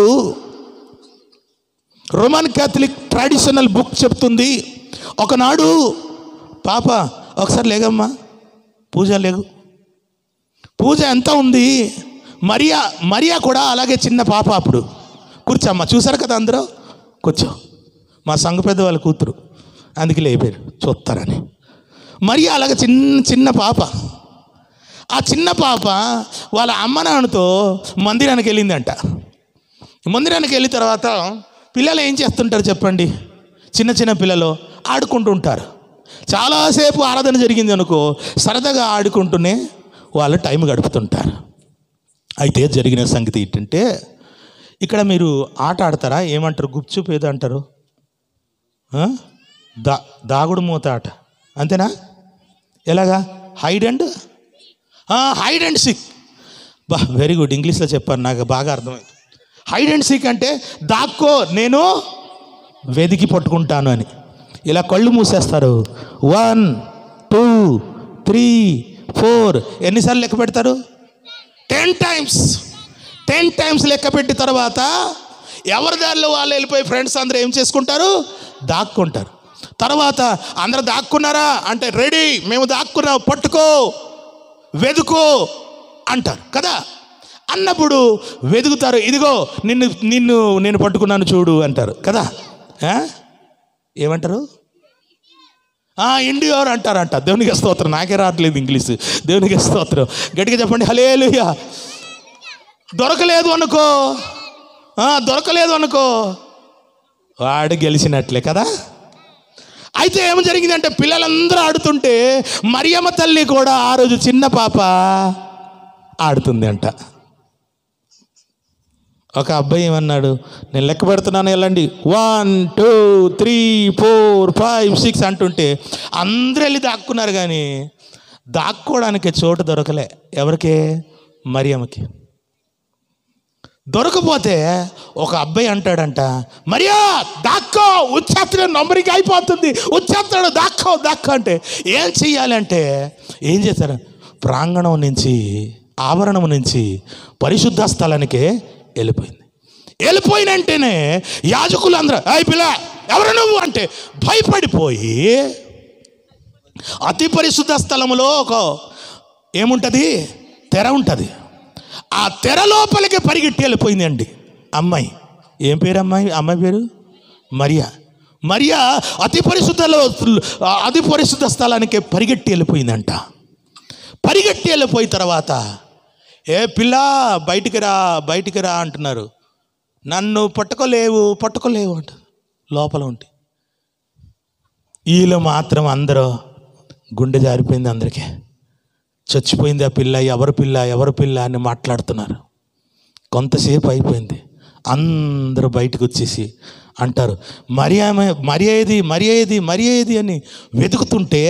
రోమన్ క్యాథలిక్ ట్రెడిషనల్ బుక్ చెప్తుంది ఒకనాడు పాప ఒకసారి లేగమ్మా పూజ లేగు పూజ ఎంత ఉంది మరియా మరియా కూడా అలాగే చిన్న పాప అప్పుడు కూర్చోమ్మా చూసారు కదా అందరూ కూర్చో మా సంఘ పెద్ద వాళ్ళ కూతురు అందుకే లేపారు చూస్తారని మరియా అలాగే చిన్న చిన్న పాప ఆ చిన్న పాప వాళ్ళ అమ్మ నాన్నతో మందిరానికి వెళ్ళిందంట మందిరానికి వెళ్ళిన తర్వాత పిల్లలు ఏం చేస్తుంటారు చెప్పండి చిన్న చిన్న పిల్లలు ఆడుకుంటూ ఉంటారు చాలాసేపు ఆరాధన జరిగింది అనుకో సరదాగా ఆడుకుంటూనే వాళ్ళు టైం గడుపుతుంటారు అయితే జరిగిన సంగతి ఏంటంటే ఇక్కడ మీరు ఆట ఆడతారా ఏమంటారు గుప్చుప్ ఏదో అంటారు ఆ? దా దాగుడు మూత ఆట అంతేనా ఎలాగా hide and hide and seek బా వెరీ గుడ్ ఇంగ్లీష్లో చెప్పారు నాకు బాగా అర్థమైంది హైడ్ అండ్ సీక్ అంటే దాక్కో నేను వెదికి పట్టుకుంటాను అని ఇలా కళ్ళు మూసేస్తారు వన్ టూ త్రీ ఫోర్ ఎన్నిసార్లు లెక్క పెడతారు టెన్ టైమ్స్ టెన్ టైమ్స్ లెక్క పెట్టిన తర్వాత ఎవరి దారిలో వాళ్ళు వెళ్ళిపోయి ఫ్రెండ్స్ అందరూ ఏం చేసుకుంటారు దాక్కుంటారు తర్వాత అందరూ దాక్కున్నారా అంటే రెడీ మేము దాక్కున్నాం పట్టుకో వెదుకో అంటారు కదా అన్నప్పుడు వెతుకుతారు ఇదిగో నిన్ను నిన్ను నేను పట్టుకున్నాను చూడు అంటారు కదా ఆ? ఏమంటారు ఇండియోర్ అంటారంట దేవునికి స్తోత్రం నాకే రావట్లేదు ఇంగ్లీష్ దేవునికి స్తోత్రం గట్టిగా చెప్పండి హలేలుయా దొరకలేదు అనుకో ఆ, దొరకలేదు అనుకో వాడు గెలిచినట్లే కదా అయితే ఏం జరిగిందంటే పిల్లలందరూ ఆడుతుంటే మరియమ్మ తల్లి కూడా ఆ రోజు చిన్న పాప ఆడుతుంది అంట ఒక అబ్బాయి ఏమన్నాడు నేను లెక్క పెడుతున్నాను వెళ్ళండి one two three four five six అంటుంటే అందరూ వెళ్ళి దాక్కున్నారు కానీ దాక్కోవడానికి చోటు దొరకలే ఎవరికి మరియమ్మకి దొరకపోతే ఒక అబ్బాయి అంటాడంట మరియా దాక్కో వచ్చేస్తాడు నంబరింగ్ అయిపోతుంది వచ్చేస్తాడు దాక్కో దాక్కో అంటే ఏం చెయ్యాలంటే ఏం చేశారు ప్రాంగణం నుంచి ఆవరణం నుంచి పరిశుద్ధ స్థలానికే వెళ్ళిపోయింది వెళ్ళిపోయిన వెంటనే యాజకులు అందరూ అయి పిల్ల ఎవరు నువ్వు అంటే భయపడిపోయి అతి పరిశుద్ధ స్థలములో ఒక ఏముంటుంది తెర ఉంటుంది ఆ తెర లోపలికి పరిగెట్టి వెళ్ళిపోయింది అండి అమ్మాయి ఏం పేరు అమ్మాయి అమ్మాయి పేరు మరియా మరియా అతి పరిశుద్ధలో అతి పరిశుద్ధ స్థలానికి పరిగెట్టి వెళ్ళిపోయిందంట పరిగెట్టి వెళ్ళిపోయిన తర్వాత ఏ పిల్ల బయటికి రా బయటికి రా అంటున్నారు నన్ను పట్టుకోలేవు పట్టుకోలేవు అంట లోపల ఉంటే వీళ్ళు మాత్రం అందరూ గుండె జారిపోయింది అందరికీ చచ్చిపోయింది ఆ పిల్ల ఎవరు పిల్ల ఎవరు పిల్ల అని మాట్లాడుతున్నారు కొంతసేపు అయిపోయింది అందరూ బయటకు వచ్చేసి అంటారు మరి ఆమె మరి ఏది మరి ఏది మరి ఏది అని వెతుకుతుంటే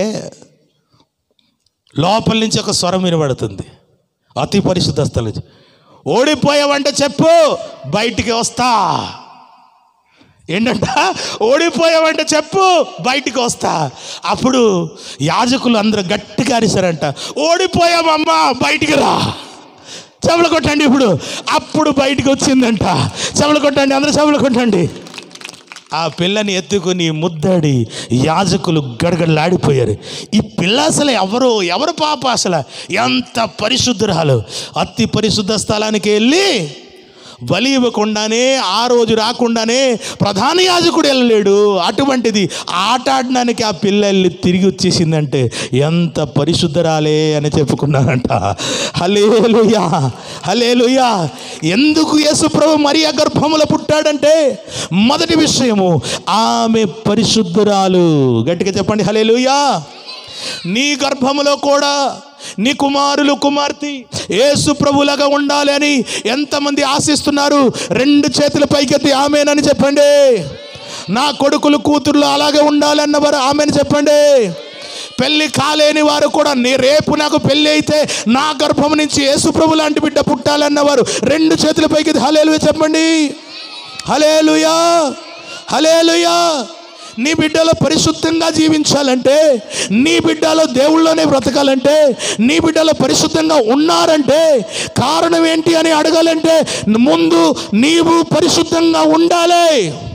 లోపల నుంచి ఒక స్వరం వినబడుతుంది అతి పరిశుద్ధ స్థలం నుంచి. ఓడిపోయావంటే చెప్పు బయటికి వస్తా ఏంటంట ఓడిపోయావంటే చెప్పు బయటికి వస్తా అప్పుడు యాజకులు అందరూ గట్టిగా అరిశారంట ఓడిపోయామమ్మా బయటికి రా చెమలు కొట్టండి ఇప్పుడు అప్పుడు బయటికి వచ్చిందంట చెమలు కొట్టండి అందరూ చెమలు కొట్టండి ఆ పిల్లని ఎత్తుకుని ముద్దాడి యాజకులు గడగడలాడిపోయారు ఈ పిల్ల అసలు ఎవరు ఎవరు పాప అసలు ఎంత పరిశుద్ధురాలు అతి పరిశుద్ధ స్థలానికి వెళ్ళి బలి ఇవ్వకుండానే ఆ రోజు రాకుండానే ప్రధాన యాజకుడు వెళ్ళలేడు అటువంటిది ఆట ఆడడానికి ఆ పిల్ల వెళ్ళి తిరిగి వచ్చేసిందంటే ఎంత పరిశుద్ధరాలే అని చెప్పుకున్నారంట హలేలుయా హలేలుయా ఎందుకు యేసుప్రభు మరియా గర్భములో పుట్టాడంటే మొదటి విషయము ఆమె పరిశుద్ధురాలు గట్టిగా చెప్పండి హలేలుయా నీ గర్భములో కూడా నీ కుమారులు కుమార్తె యేసు ప్రభులాగా ఉండాలి అని ఎంతమంది ఆశిస్తున్నారు రెండు చేతుల పైకెత్తి ఆమెనని చెప్పండి నా కొడుకులు కూతుర్లు అలాగే ఉండాలి అన్నవారు ఆమెను చెప్పండి పెళ్లి కాలేని వారు కూడా నీ రేపు నాకు పెళ్లి అయితే నా గర్భం నుంచి యేసు ప్రభు లాంటి బిడ్డ పుట్టాలన్నవారు రెండు చేతుల పైకి హలేలుగా చెప్పండి హలేలుయా హలేలుయా నీ బిడ్డలో పరిశుద్ధంగా జీవించాలంటే నీ బిడ్డలో దేవుళ్ళలోనే బ్రతకాలంటే నీ బిడ్డలో పరిశుద్ధంగా ఉన్నారంటే కారణం ఏంటి అని అడగాలంటే ముందు నీవు పరిశుద్ధంగా ఉండాలి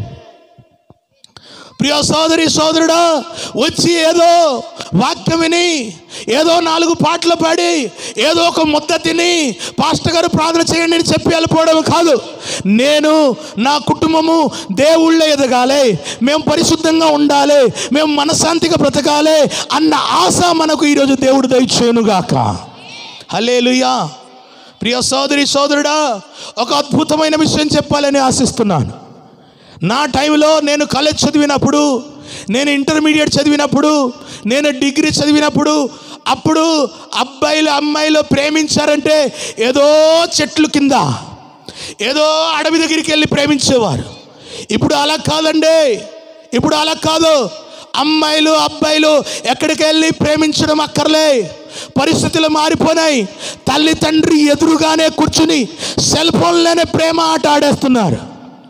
ప్రియ సోదరి సోదరుడా వచ్చి ఏదో వాక్యం విని ఏదో నాలుగు పాటలు పాడి ఏదో ఒక ముద్ద తిని పాస్టర్ గారు ప్రార్థన చేయండి అని చెప్పి వెళ్ళిపోవడం కాదు నేను నా కుటుంబము దేవుళ్ళ ఎదగాలి మేము పరిశుద్ధంగా ఉండాలి మేము మనశాంతిగా బ్రతకాలి అన్న ఆశ మనకు ఈరోజు దేవుడు దయచేయునుగాక హలేలుయా ప్రియ సోదరి సోదరుడా ఒక అద్భుతమైన విషయం చెప్పాలని ఆశిస్తున్నాను నా టైంలో నేను కాలేజ్ చదివినప్పుడు నేను ఇంటర్మీడియట్ చదివినప్పుడు నేను డిగ్రీ చదివినప్పుడు అప్పుడు అబ్బాయిలు అమ్మాయిలు ప్రేమించారంటే ఏదో చెట్లు కింద ఏదో అడవి దగ్గరికి వెళ్ళి ప్రేమించేవారు ఇప్పుడు అలా కాదండి ఇప్పుడు అలా కాదు అమ్మాయిలు అబ్బాయిలు ఎక్కడికి వెళ్ళి ప్రేమించడం అక్కర్లే పరిస్థితులు మారిపోయినాయి తల్లి తండ్రి ఎదురుగానే కూర్చుని సెల్ ఫోన్లోనే ప్రేమ ఆట ఆడేస్తున్నారు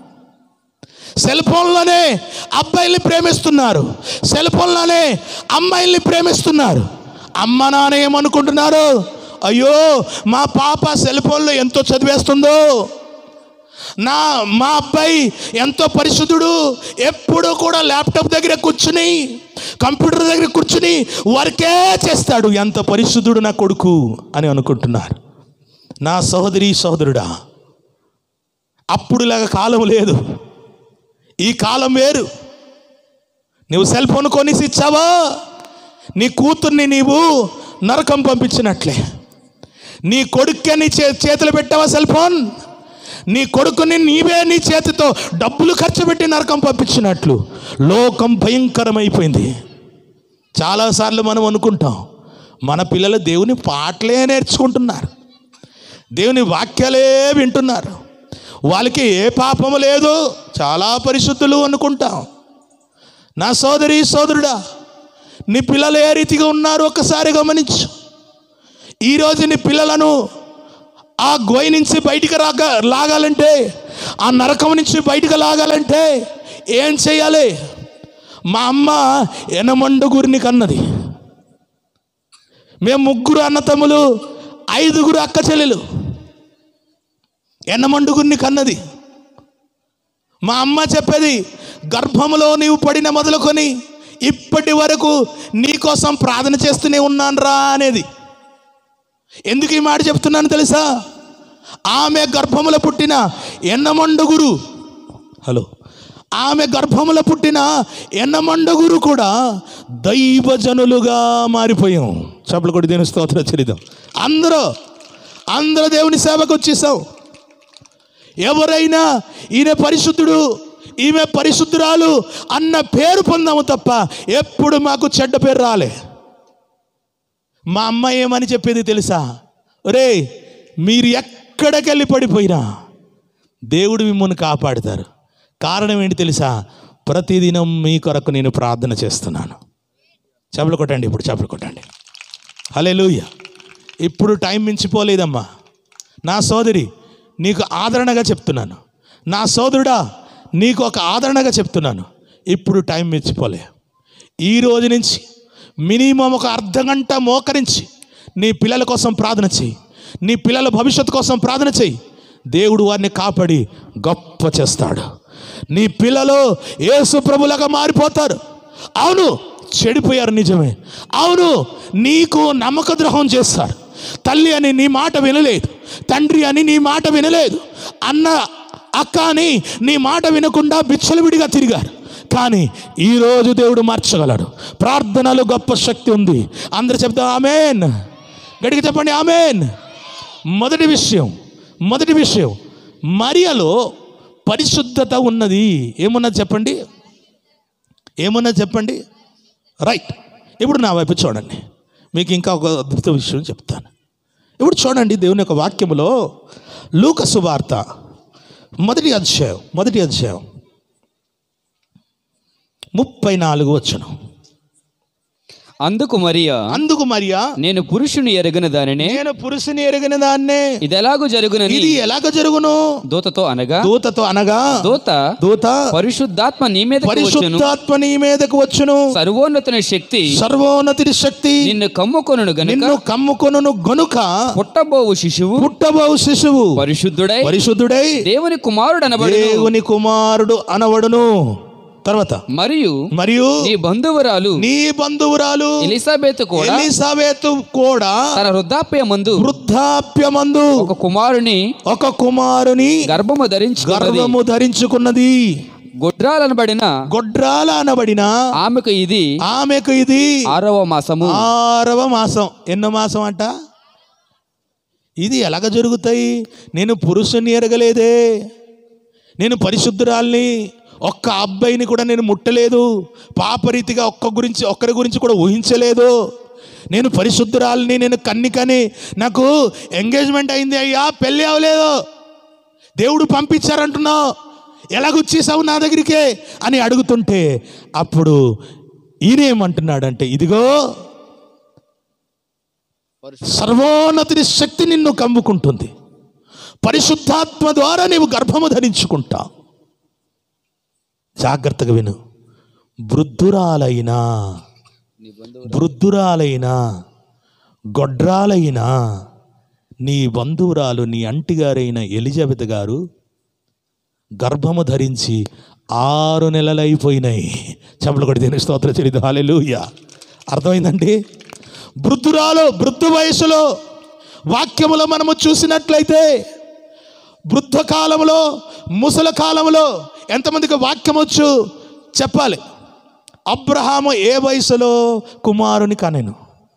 సెల్ ఫోన్లోనే అబ్బాయిల్ని ప్రేమిస్తున్నారు సెల్ ఫోన్లోనే అమ్మాయిల్ని ప్రేమిస్తున్నారు అమ్మ నాన్న ఏమనుకుంటున్నారు అయ్యో మా పాప సెల్ ఫోన్లో ఎంతో చదివేస్తుందో నా మా అబ్బాయి ఎంతో పరిశుద్ధుడు ఎప్పుడూ కూడా ల్యాప్టాప్ దగ్గర కూర్చుని కంప్యూటర్ దగ్గర కూర్చుని వర్కే చేస్తాడు ఎంత పరిశుద్ధుడు నా కొడుకు అని అనుకుంటున్నారు నా సహోదరి సహోదరుడా అప్పుడులాగా కాలం లేదు ఈ కాలం వేరు నువ్వు సెల్ ఫోన్ కొనిసి ఇచ్చావా నీ కూతుర్ని నీవు నరకం పంపించినట్లే నీ కొడుక్కే నీ చే చేతులు పెట్టావా సెల్ ఫోన్ నీ కొడుకుని నీవే నీ చేతితో డబ్బులు ఖర్చు పెట్టి నరకం పంపించినట్లు లోకం భయంకరమైపోయింది చాలాసార్లు మనం అనుకుంటాం మన పిల్లలు దేవుని పాటలే నేర్చుకుంటున్నారు దేవుని వాక్యాలే వింటున్నారు వాళ్ళకి ఏ పాపము లేదు చాలా పరిశుద్ధులు అనుకుంటాం నా సోదరి సోదరుడా నీ పిల్లలు ఏ రీతిగా ఉన్నారు ఒక్కసారి గమనించు ఈరోజు నీ పిల్లలను ఆ గోయి నుంచి బయటికి రాక లాగాలంటే ఆ నరకం నుంచి బయటికి లాగాలంటే ఏం చేయాలి మా అమ్మ ఎనమండుగురిని కన్నది మేము ముగ్గురు అన్నతమ్ములు ఐదుగురు అక్క చెల్లెలు ఎన్నమండుగురిని కన్నది మా అమ్మ చెప్పేది గర్భములో నీవు పడిన మొదలుకొని ఇప్పటి వరకు నీకోసం ప్రార్థన చేస్తూనే ఉన్నానురా అనేది ఎందుకు ఈ మాట చెప్తున్నాను తెలుసా ఆమె గర్భములో పుట్టిన ఎన్నమండుగురు హలో ఆమె గర్భములో పుట్టిన ఎన్నమండుగురు కూడా దైవజనులుగా మారిపోయాం చెప్పలు కొట్టి దేని స్తోత్ర చరితం అందరూ అందరూ దేవుని సేవకు వచ్చేసాం ఎవరైనా ఈయన పరిశుద్ధుడు ఈమె పరిశుద్ధురాలు అన్న పేరు పొందాము తప్ప ఎప్పుడు మాకు చెడ్డ పేరు రాలే మా అమ్మ ఏమని చెప్పేది తెలుసా రే మీరు ఎక్కడికెళ్ళి పడిపోయినా దేవుడు మిమ్మల్ని కాపాడుతారు కారణం ఏంటి తెలుసా ప్రతిదినం మీ కొరకు నేను ప్రార్థన చేస్తున్నాను చెప్పులు కొట్టండి ఇప్పుడు చెప్పులు కొట్టండి హలే ఇప్పుడు టైం మించిపోలేదమ్మా నా సోదరి నీకు ఆదరణగా చెప్తున్నాను నా సోదరుడా నీకు ఒక ఆదరణగా చెప్తున్నాను ఇప్పుడు టైం మించిపోలే ఈ రోజు నుంచి మినిమం ఒక అర్ధ గంట మోకరించి నీ పిల్లల కోసం ప్రార్థన చేయి నీ పిల్లల భవిష్యత్తు కోసం ప్రార్థన చేయి దేవుడు వారిని కాపాడి గొప్ప చేస్తాడు నీ పిల్లలు యేసు ప్రభులాగా మారిపోతారు అవును చెడిపోయారు నిజమే అవును నీకు నమ్మక ద్రోహం చేస్తారు తల్లి అని నీ మాట వినలేదు తండ్రి అని నీ మాట వినలేదు అన్న అక్క అని నీ మాట వినకుండా విడిగా తిరిగారు కానీ ఈరోజు దేవుడు మార్చగలడు ప్రార్థనలు గొప్ప శక్తి ఉంది అందరు చెప్తాం ఆమెన్ గడికి చెప్పండి ఆమెన్ మొదటి విషయం మొదటి విషయం మరియలో పరిశుద్ధత ఉన్నది ఏమున్నది చెప్పండి ఏమున్నది చెప్పండి రైట్ ఇప్పుడు నా వైపు చూడండి మీకు ఇంకా ఒక అద్భుత విషయం చెప్తాను ఇప్పుడు చూడండి దేవుని యొక్క వాక్యములో లూక సువార్త మొదటి అధ్యాయం మొదటి అధ్యాయం ముప్పై నాలుగు వచ్చను అందుకు మరియా అందుకు మరియా నేను పురుషుని ఎరగన దానినే నేను పురుషుని ఎరిగిన దాన్నే ఇది ఎలాగూ జరుగునని ఇది ఎలాగ జరుగును దూతతో అనగా దూతతో అనగా దూత దూత పరిశుద్ధాత్మ నీ మీద వచ్చును పరిశుద్ధాత్మ నీ మీదకు వచ్చును సర్వోన్నతుని శక్తి సర్వోన్నతి శక్తి నిన్ను కమ్ముకొనును గనుక నిన్ను కమ్ముకొనును గనుక పుట్టబోవు శిశువు పుట్టబోవు శిశువు పరిశుద్ధుడై పరిశుద్ధుడై దేవుని కుమారుడు అనబడు దేవుని కుమారుడు అనవడును తర్వాత మరియు మరియు నీ బంధువురాలు నీ బంధువురాలు ఎలిజబెత్ కూడా ఎలిజబెత్ కూడా తన వృద్ధాప్య మందు వృద్ధాప్యమందు ఒక కుమారుని ఒక కుమారుని గర్భము ధరించుకున్నది గర్భము ధరించుకున్నది గొడ్రాలనబడిన గొడ్రాల అనబడిన ఆమెకు ఇది ఆమెకు ఇది ఆరవ మాసము ఆరవ మాసం ఎన్నో మాసం అంట ఇది ఎలాగ జరుగుతాయి నేను పురుషుని ఎరగలేదే నేను పరిశుద్ధురాల్ని ఒక్క అబ్బాయిని కూడా నేను ముట్టలేదు పాపరీతిగా ఒక్క గురించి ఒక్కరి గురించి కూడా ఊహించలేదు నేను పరిశుద్ధురాల్ని నేను కన్నికని నాకు ఎంగేజ్మెంట్ అయింది అయ్యా పెళ్ళి అవ్వలేదు దేవుడు పంపించారంటున్నావు ఎలాగొచ్చేసావు నా దగ్గరికే అని అడుగుతుంటే అప్పుడు ఈయనేమంటున్నాడంటే ఇదిగో సర్వోన్నతిని శక్తి నిన్ను కమ్ముకుంటుంది పరిశుద్ధాత్మ ద్వారా నీవు గర్భము ధరించుకుంటావు జాగ్రత్తగా విను వృద్ధురాలైనా వృద్ధురాలైనా గొడ్రాలైనా నీ బంధువురాలు నీ అంటిగారైన ఎలిజబెత్ గారు గర్భము ధరించి ఆరు నెలలైపోయినాయి చెంపలు కొడి దీనికి స్తోత్రం చెల్లిదు హాలెలూయా అర్థమైందండి వృద్ధురాలు వృద్ధ వయసులో వాక్యములో మనము చూసినట్లయితే వృద్ధ కాలంలో ముసల కాలంలో ఎంతమందికి వాక్యం వచ్చు చెప్పాలి అబ్రహాము ఏ వయసులో కుమారుని కనెను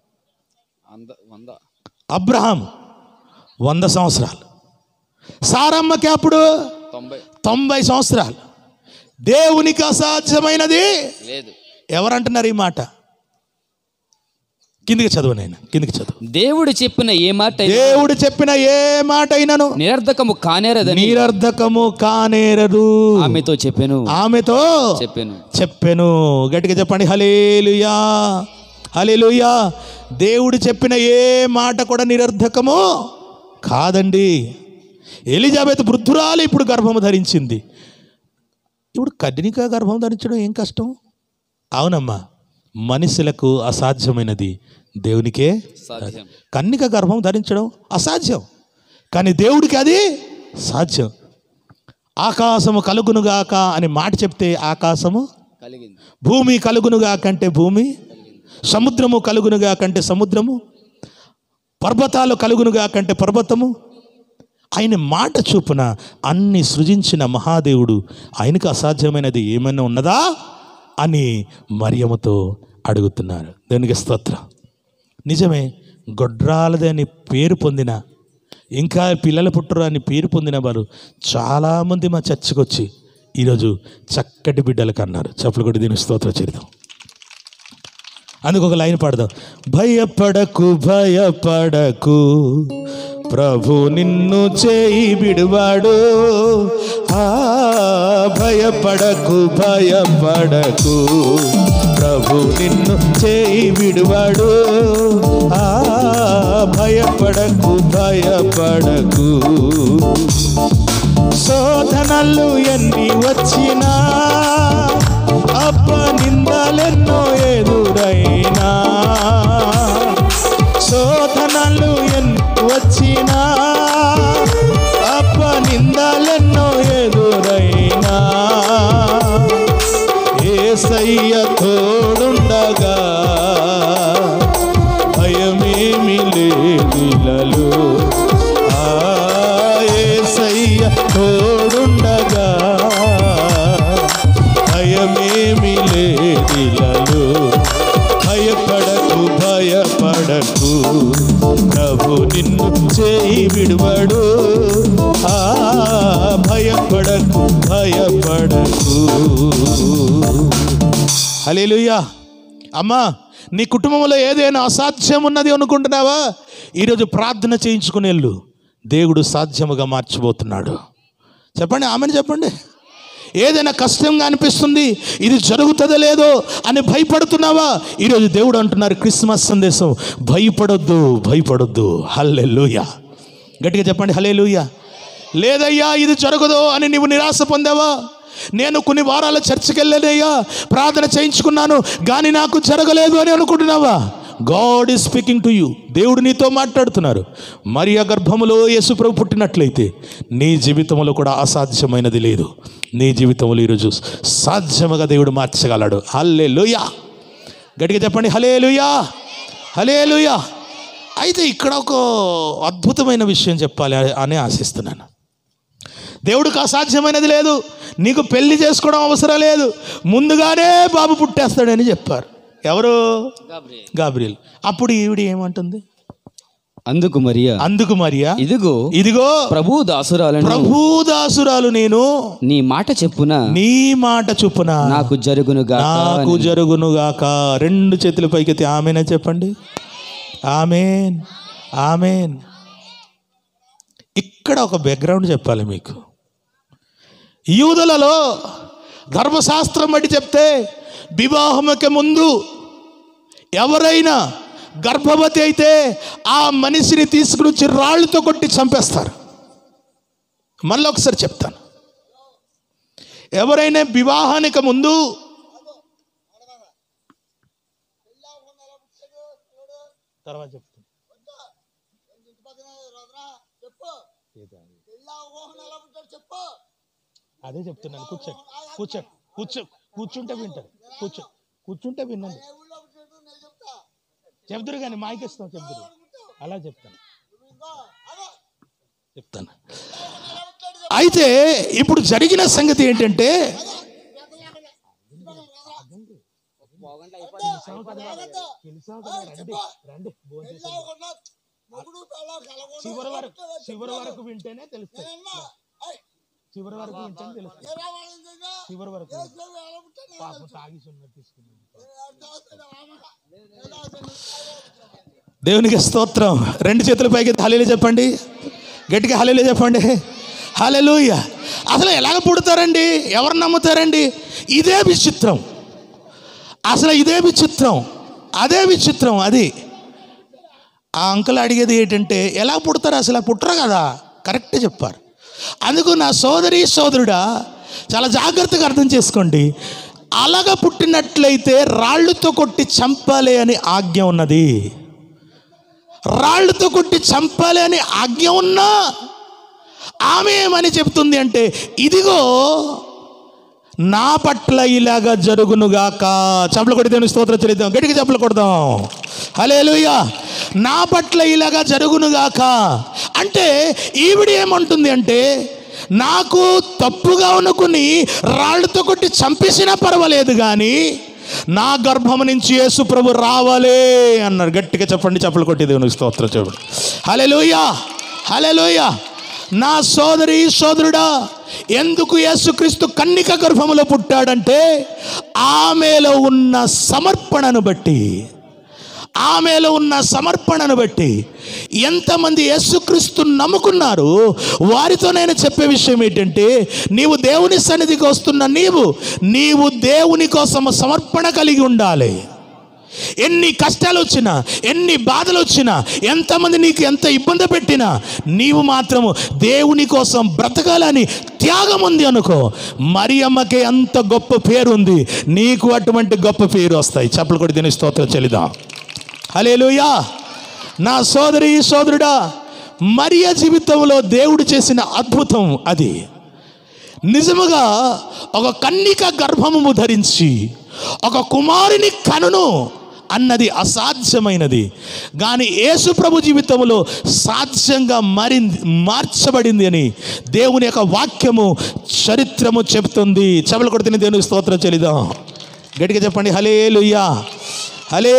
అబ్రహాం వంద సంవత్సరాలు సారమ్మకి అప్పుడు తొంభై తొంభై సంవత్సరాలు దేవునికి అసాధ్యమైనది లేదు ఎవరంటున్నారు ఈ మాట కిందికి చదువు నేను కిందికి చదువు దేవుడు చెప్పిన ఏ మాట అయినా దేవుడు చెప్పిన ఏ మాట అయినను నిరర్ధకము కానేరదని నిరర్ధకము కానేరదు ఆమెతో చెప్పాను ఆమెతో చెప్పాను చెప్పెను గట్టిగా చెప్పండి హలేలుయా హలేలుయా దేవుడు చెప్పిన ఏ మాట కూడా నిరర్ధకము కాదండి ఎలిజాబెత్ వృద్ధురాలు ఇప్పుడు గర్భము ధరించింది ఇప్పుడు కన్నిక గర్భం ధరించడం ఏం కష్టం అవునమ్మా మనుషులకు అసాధ్యమైనది దేవునికే సాధ్యం కన్నిక గర్భం ధరించడం అసాధ్యం కానీ దేవుడికి అది సాధ్యం ఆకాశము కలుగునుగాక అని మాట చెప్తే ఆకాశము కలిగింది భూమి కలుగునుగా కంటే భూమి సముద్రము కలుగునుగా కంటే సముద్రము పర్వతాలు కలుగునుగా కంటే పర్వతము ఆయన మాట చూపున అన్ని సృజించిన మహాదేవుడు ఆయనకు అసాధ్యమైనది ఏమైనా ఉన్నదా అని మరియమ్మతో అడుగుతున్నారు దేవునికి స్తోత్రం నిజమే గొడ్రాలది అని పేరు పొందిన ఇంకా పిల్లలు పుట్టరు అని పేరు పొందిన వారు చాలామంది మా చర్చకు వచ్చి ఈరోజు చక్కటి బిడ్డలకు అన్నారు చెప్పులు కొట్టి దీని స్తోత్ర చరితం అందుకు ఒక లైన్ పాడదాం భయపడకు భయపడకు ప్రభు నిన్ను చేయి బిడువాడు ఆ భయపడకు భయపడకు ప్రభు నిన్ను చేయి విడువాడు ఆ భయపడకు భయపడకు శోధనలు ఎన్ని వచ్చినా అప్ప నిందలెన్నో ఎదురైనా శోధనలు ఎన్ని వచ్చినా అప్ప నిందలెన్నో ఎదురైనా ఏసయ్య తోడుండగా భయమేమి లేదిలలో ఆ ఏసయ్య తోడుండగా భయమేమి లేదిలలో భయపడకు భయపడకు ప్రభు నిన్ను చేయి విడువడు ఆ భయపడకు భయపడకు హలేలుయ్యా అమ్మా నీ కుటుంబంలో ఏదైనా అసాధ్యం ఉన్నది అనుకుంటున్నావా ఈరోజు ప్రార్థన చేయించుకుని వెళ్ళు దేవుడు సాధ్యముగా మార్చబోతున్నాడు చెప్పండి ఆమెను చెప్పండి ఏదైనా కష్టంగా అనిపిస్తుంది ఇది జరుగుతుందో లేదో అని భయపడుతున్నావా ఈరోజు దేవుడు అంటున్నారు క్రిస్మస్ సందేశం భయపడొద్దు భయపడొద్దు హల్లే గట్టిగా చెప్పండి హలే లేదయ్యా ఇది జరగదు అని నీవు నిరాశ పొందావా నేను కొన్ని వారాల చర్చికి వెళ్ళలేదయ్యా ప్రార్థన చేయించుకున్నాను కానీ నాకు జరగలేదు అని అనుకుంటున్నావా God is speaking to you దేవుడు నీతో మాట్లాడుతున్నారు మరి ఆ గర్భములో యేసుప్రభు పుట్టినట్లయితే నీ జీవితంలో కూడా అసాధ్యమైనది లేదు నీ జీవితంలో ఈరోజు సాధ్యముగా దేవుడు మార్చగలడు హల్లే గట్టిగా చెప్పండి హలే హలే అయితే ఇక్కడ ఒక అద్భుతమైన విషయం చెప్పాలి అని ఆశిస్తున్నాను దేవుడికి అసాధ్యమైనది లేదు నీకు పెళ్లి చేసుకోవడం అవసరం లేదు ముందుగానే బాబు పుట్టేస్తాడని చెప్పారు ఎవరు గాబ్రియల్ అప్పుడు ఈవిడ ఏమంటుంది అందుకు మరియా అందుకు మరియా ఇదిగో ఇదిగో ప్రభు దాసురాలను ప్రభుదాసురాలు నేను నీ మాట చెప్పున నీ మాట చొప్పున నాకు జరుగునుగా నాకు జరుగునుగాక రెండు చేతుల పైకెత్తి ఆమెనే చెప్పండి ఆమెన్ ఆమెన్ ఇక్కడ ఒక బ్యాక్గ్రౌండ్ చెప్పాలి మీకు యూదులలో ధర్మశాస్త్రం బట్టి చెప్తే వివాహముకి ముందు ఎవరైనా గర్భవతి అయితే ఆ మనిషిని తీసుకుని వచ్చి రాళ్ళతో కొట్టి చంపేస్తారు మళ్ళీ ఒకసారి చెప్తాను ఎవరైనా వివాహానికి ముందు తర్వాత చెప్తాను అదే చెప్తున్నాను కూర్చో కూర్చో కూర్చో కూర్చుంటే వింటారు కూర్చో కూర్చుంటే వినండి చెప్తురు కానీ మాయకిస్తాం చెప్తురు అలా చెప్తాను చెప్తాను అయితే ఇప్పుడు జరిగిన సంగతి ఏంటంటే చివరి వరకు చివరి వరకు వింటేనే తెలుస్తుంది చివరి వరకు వింటేనే తెలుస్తుంది చివరి వరకు పాపం తాగిసి ఉన్నట్టు తీసుకున్నాను దేవునికి స్తోత్రం రెండు చేతుల పైకి హలేలు చెప్పండి గట్టిగా హలేలు చెప్పండి హలెలూయ అసలు ఎలాగ పుడతారండి ఎవరు నమ్ముతారండి ఇదే విచిత్రం అసలు ఇదే విచిత్రం అదే విచిత్రం అది ఆ అంకుల్ అడిగేది ఏంటంటే ఎలా పుడతారు అసలు పుట్టరు కదా కరెక్ట్ చెప్పారు అందుకు నా సోదరి సోదరుడా చాలా జాగ్రత్తగా అర్థం చేసుకోండి అలాగ పుట్టినట్లయితే రాళ్ళతో కొట్టి చంపాలి అని ఆజ్ఞ ఉన్నది రాళ్ళతో కొట్టి చంపాలి అని ఆజ్ఞ ఉన్నా ఆమె ఏమని చెప్తుంది అంటే ఇదిగో నా పట్ల ఇలాగా జరుగునుగాక చప్పలు కొట్టి దేవుని స్తోత్రం చెల్లిద్దాం గట్టిగా చప్పలు కొడదాం హలేలుయ్యా నా పట్ల ఇలాగా జరుగునుగాక అంటే ఈవిడ ఏమంటుంది అంటే నాకు తప్పుగా అనుకుని రాళ్ళతో కొట్టి చంపేసినా పర్వాలేదు కానీ నా గర్భం నుంచి యేసు ప్రభు రావాలే అన్నారు గట్టిగా చెప్పండి చప్పలు కొట్టి దేవునికి స్తోత్రం చెప్పండి హలెలుయా హలెలుయా నా సోదరి సోదరుడా ఎందుకు యేసుక్రీస్తు కన్నిక గర్భములో పుట్టాడంటే ఆమెలో ఉన్న సమర్పణను బట్టి ఆమెలో ఉన్న సమర్పణను బట్టి ఎంతమంది యేసుక్రీస్తు నమ్ముకున్నారు వారితో నేను చెప్పే విషయం ఏంటంటే నీవు దేవుని సన్నిధికి వస్తున్న నీవు నీవు దేవుని కోసం సమర్పణ కలిగి ఉండాలి ఎన్ని కష్టాలు వచ్చినా ఎన్ని బాధలు వచ్చినా ఎంతమంది నీకు ఎంత ఇబ్బంది పెట్టినా నీవు మాత్రము దేవుని కోసం బ్రతకాలని త్యాగం ఉంది అనుకో మరి అమ్మకి అంత గొప్ప పేరు ఉంది నీకు అటువంటి గొప్ప పేరు వస్తాయి చెప్పలు కొడి దీని స్తోత్రం చెల్లిదాం హలేలుయా నా సోదరి సోదరుడా మరియ జీవితంలో దేవుడు చేసిన అద్భుతం అది నిజముగా ఒక కన్నిక గర్భము ధరించి ఒక కుమారుని కనును అన్నది అసాధ్యమైనది కానీ యేసు ప్రభు జీవితంలో సాధ్యంగా మరింది మార్చబడింది అని దేవుని యొక్క వాక్యము చరిత్రము చెప్తుంది చెవలు కొడుతున్న దేవునికి స్తోత్రం చెల్లిదాం గట్టిగా చెప్పండి హలే లుయ్యా హలే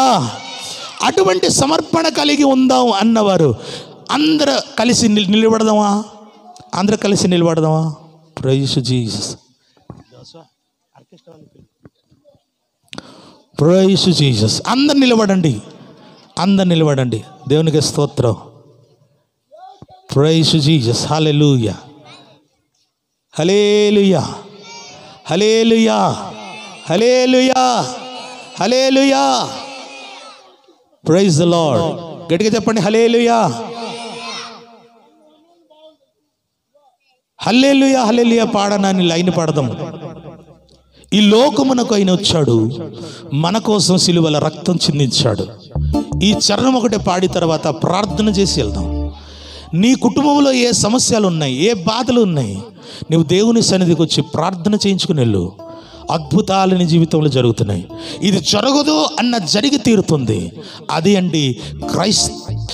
అటువంటి సమర్పణ కలిగి ఉందాం అన్నవారు అందరూ కలిసి నిల్- నిలబడదామా అందరూ కలిసి నిలబడదామా ప్రైజ్ జీసస్ ప్రైస్ జీసస్ అందరు నిలబడండి అందరు నిలబడండి దేవునికి స్తోత్రం praise Jesus hallelujah hallelujah hallelujah hallelujah hallelujah praise the Lord గట్టిగా చెప్పండి హలేలుయా హల్లేలుయా హల్లేలుయా పాడనాన్ని లైన్ పాడదాం ఈ లోకమునకు ఆయన వచ్చాడు మన కోసం సిలువల రక్తం చిందించాడు ఈ చరణం ఒకటే పాడి తర్వాత ప్రార్థన చేసి వెళ్దాం నీ కుటుంబంలో ఏ సమస్యలు ఉన్నాయి ఏ బాధలు ఉన్నాయి నువ్వు దేవుని సన్నిధికి వచ్చి ప్రార్థన చేయించుకుని వెళ్ళు అద్భుతాలు నీ జీవితంలో జరుగుతున్నాయి ఇది జరగదు అన్న జరిగి తీరుతుంది అది అండి క్రైస్త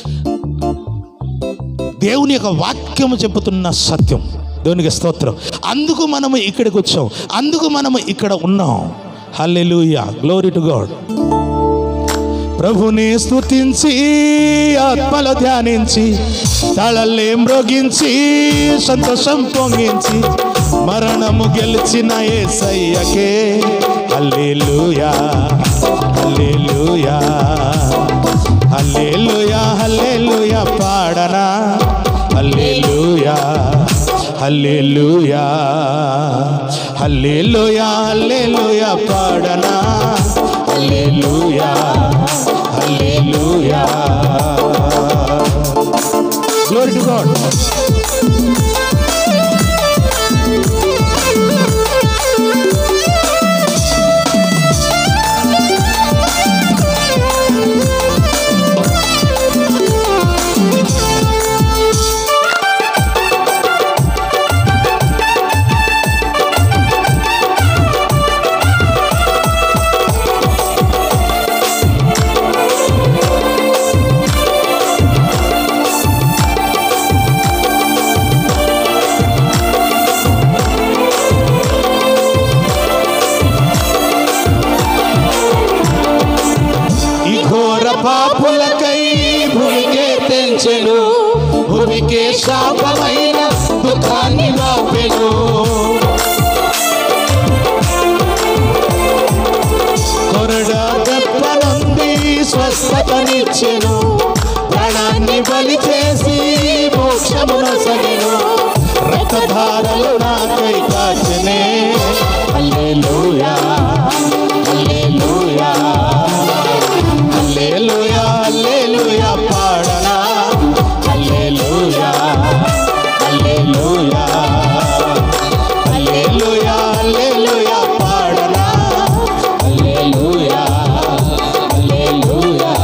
దేవుని యొక్క వాక్యము చెబుతున్న సత్యం దేవునికి స్తోత్రం అందుకు మనము ఇక్కడికి వచ్చాం అందుకు మనము ఇక్కడ ఉన్నాం హల్లెలూయా గ్లోరీ టు గాడ్ ప్రభుని స్తుతించి ఆత్మలో ధ్యానించి తళల్లే మ్రోగించి సంతోషం పొంగించి మరణము గెలిచిన ఏసయ్యకే హల్లెలూయా హల్లెలూయా హల్లెలూయా హల్లెలూయా పాడనా హల్లెలూయా హల్లెలూయా హల్లెలూయా హల్లెలూయా పాడనా hallelujah hallelujah glory to God ఈ ఘోర పాపులకై భూమికే తెంచెను భూమికే శాపమైన దుఃఖాన్ని వాపెను కొరడ దెబ్బ నుండి స్వస్థతనిచ్చెను ప్రాణాన్ని బలి చేసి మోక్షమును సగెను రక్తధారలు నాకై కాచనే హల్లెలూయా హల్లెలూయా హల్లెలూయా హల్లెలూయా పాడనా హల్లెలూయా హల్లెలూయా హల్లెలూయా హల్లెలూయా పాడనా హల్లెలూయా హల్లెలూయా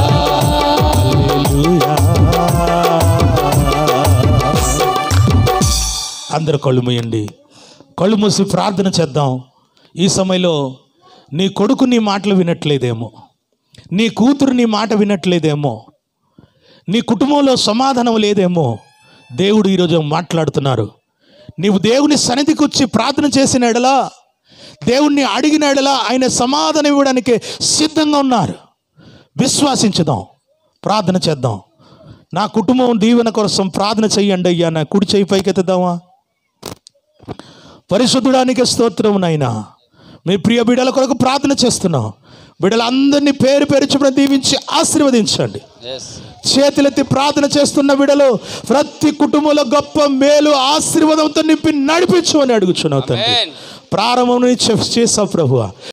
అందరు కళ్ళు మూయండి కళ్ళు మూసి ప్రార్థన చేద్దాం ఈ సమయంలో నీ కొడుకు నీ మాటలు వినట్లేదేమో నీ కూతురు నీ మాట వినట్లేదేమో నీ కుటుంబంలో సమాధానం లేదేమో దేవుడు ఈరోజు మాట్లాడుతున్నారు నీవు దేవుని సన్నిధికి వచ్చి ప్రార్థన చేసిన ఎడలా దేవుణ్ణి అడిగిన ఎడలా ఆయన సమాధానం ఇవ్వడానికి సిద్ధంగా ఉన్నారు విశ్వాసించుదాం ప్రార్థన చేద్దాం నా కుటుంబం దీవెన కోసం ప్రార్థన చెయ్యండి అయ్యా నా కుడి చేయి పైకెత్తుదామా పరిశుద్ధుడానికి స్తోత్రం నాయనా మీ ప్రియ బిడ్డల కొరకు ప్రార్థన చేస్తున్నాం బిడ్డలందరినీ పేరు పేరు చొప్పున దీవించి ఆశీర్వదించండి చేతులెత్తి ప్రార్థన చేస్తున్న బిడలు ప్రతి కుటుంబంలో గొప్ప మేలు ఆశీర్వాదంతో నింపి నడిపించు అని అడుగుచున్నావు తండ్రి ప్రారంభం నుంచి చేసావు ప్రభువా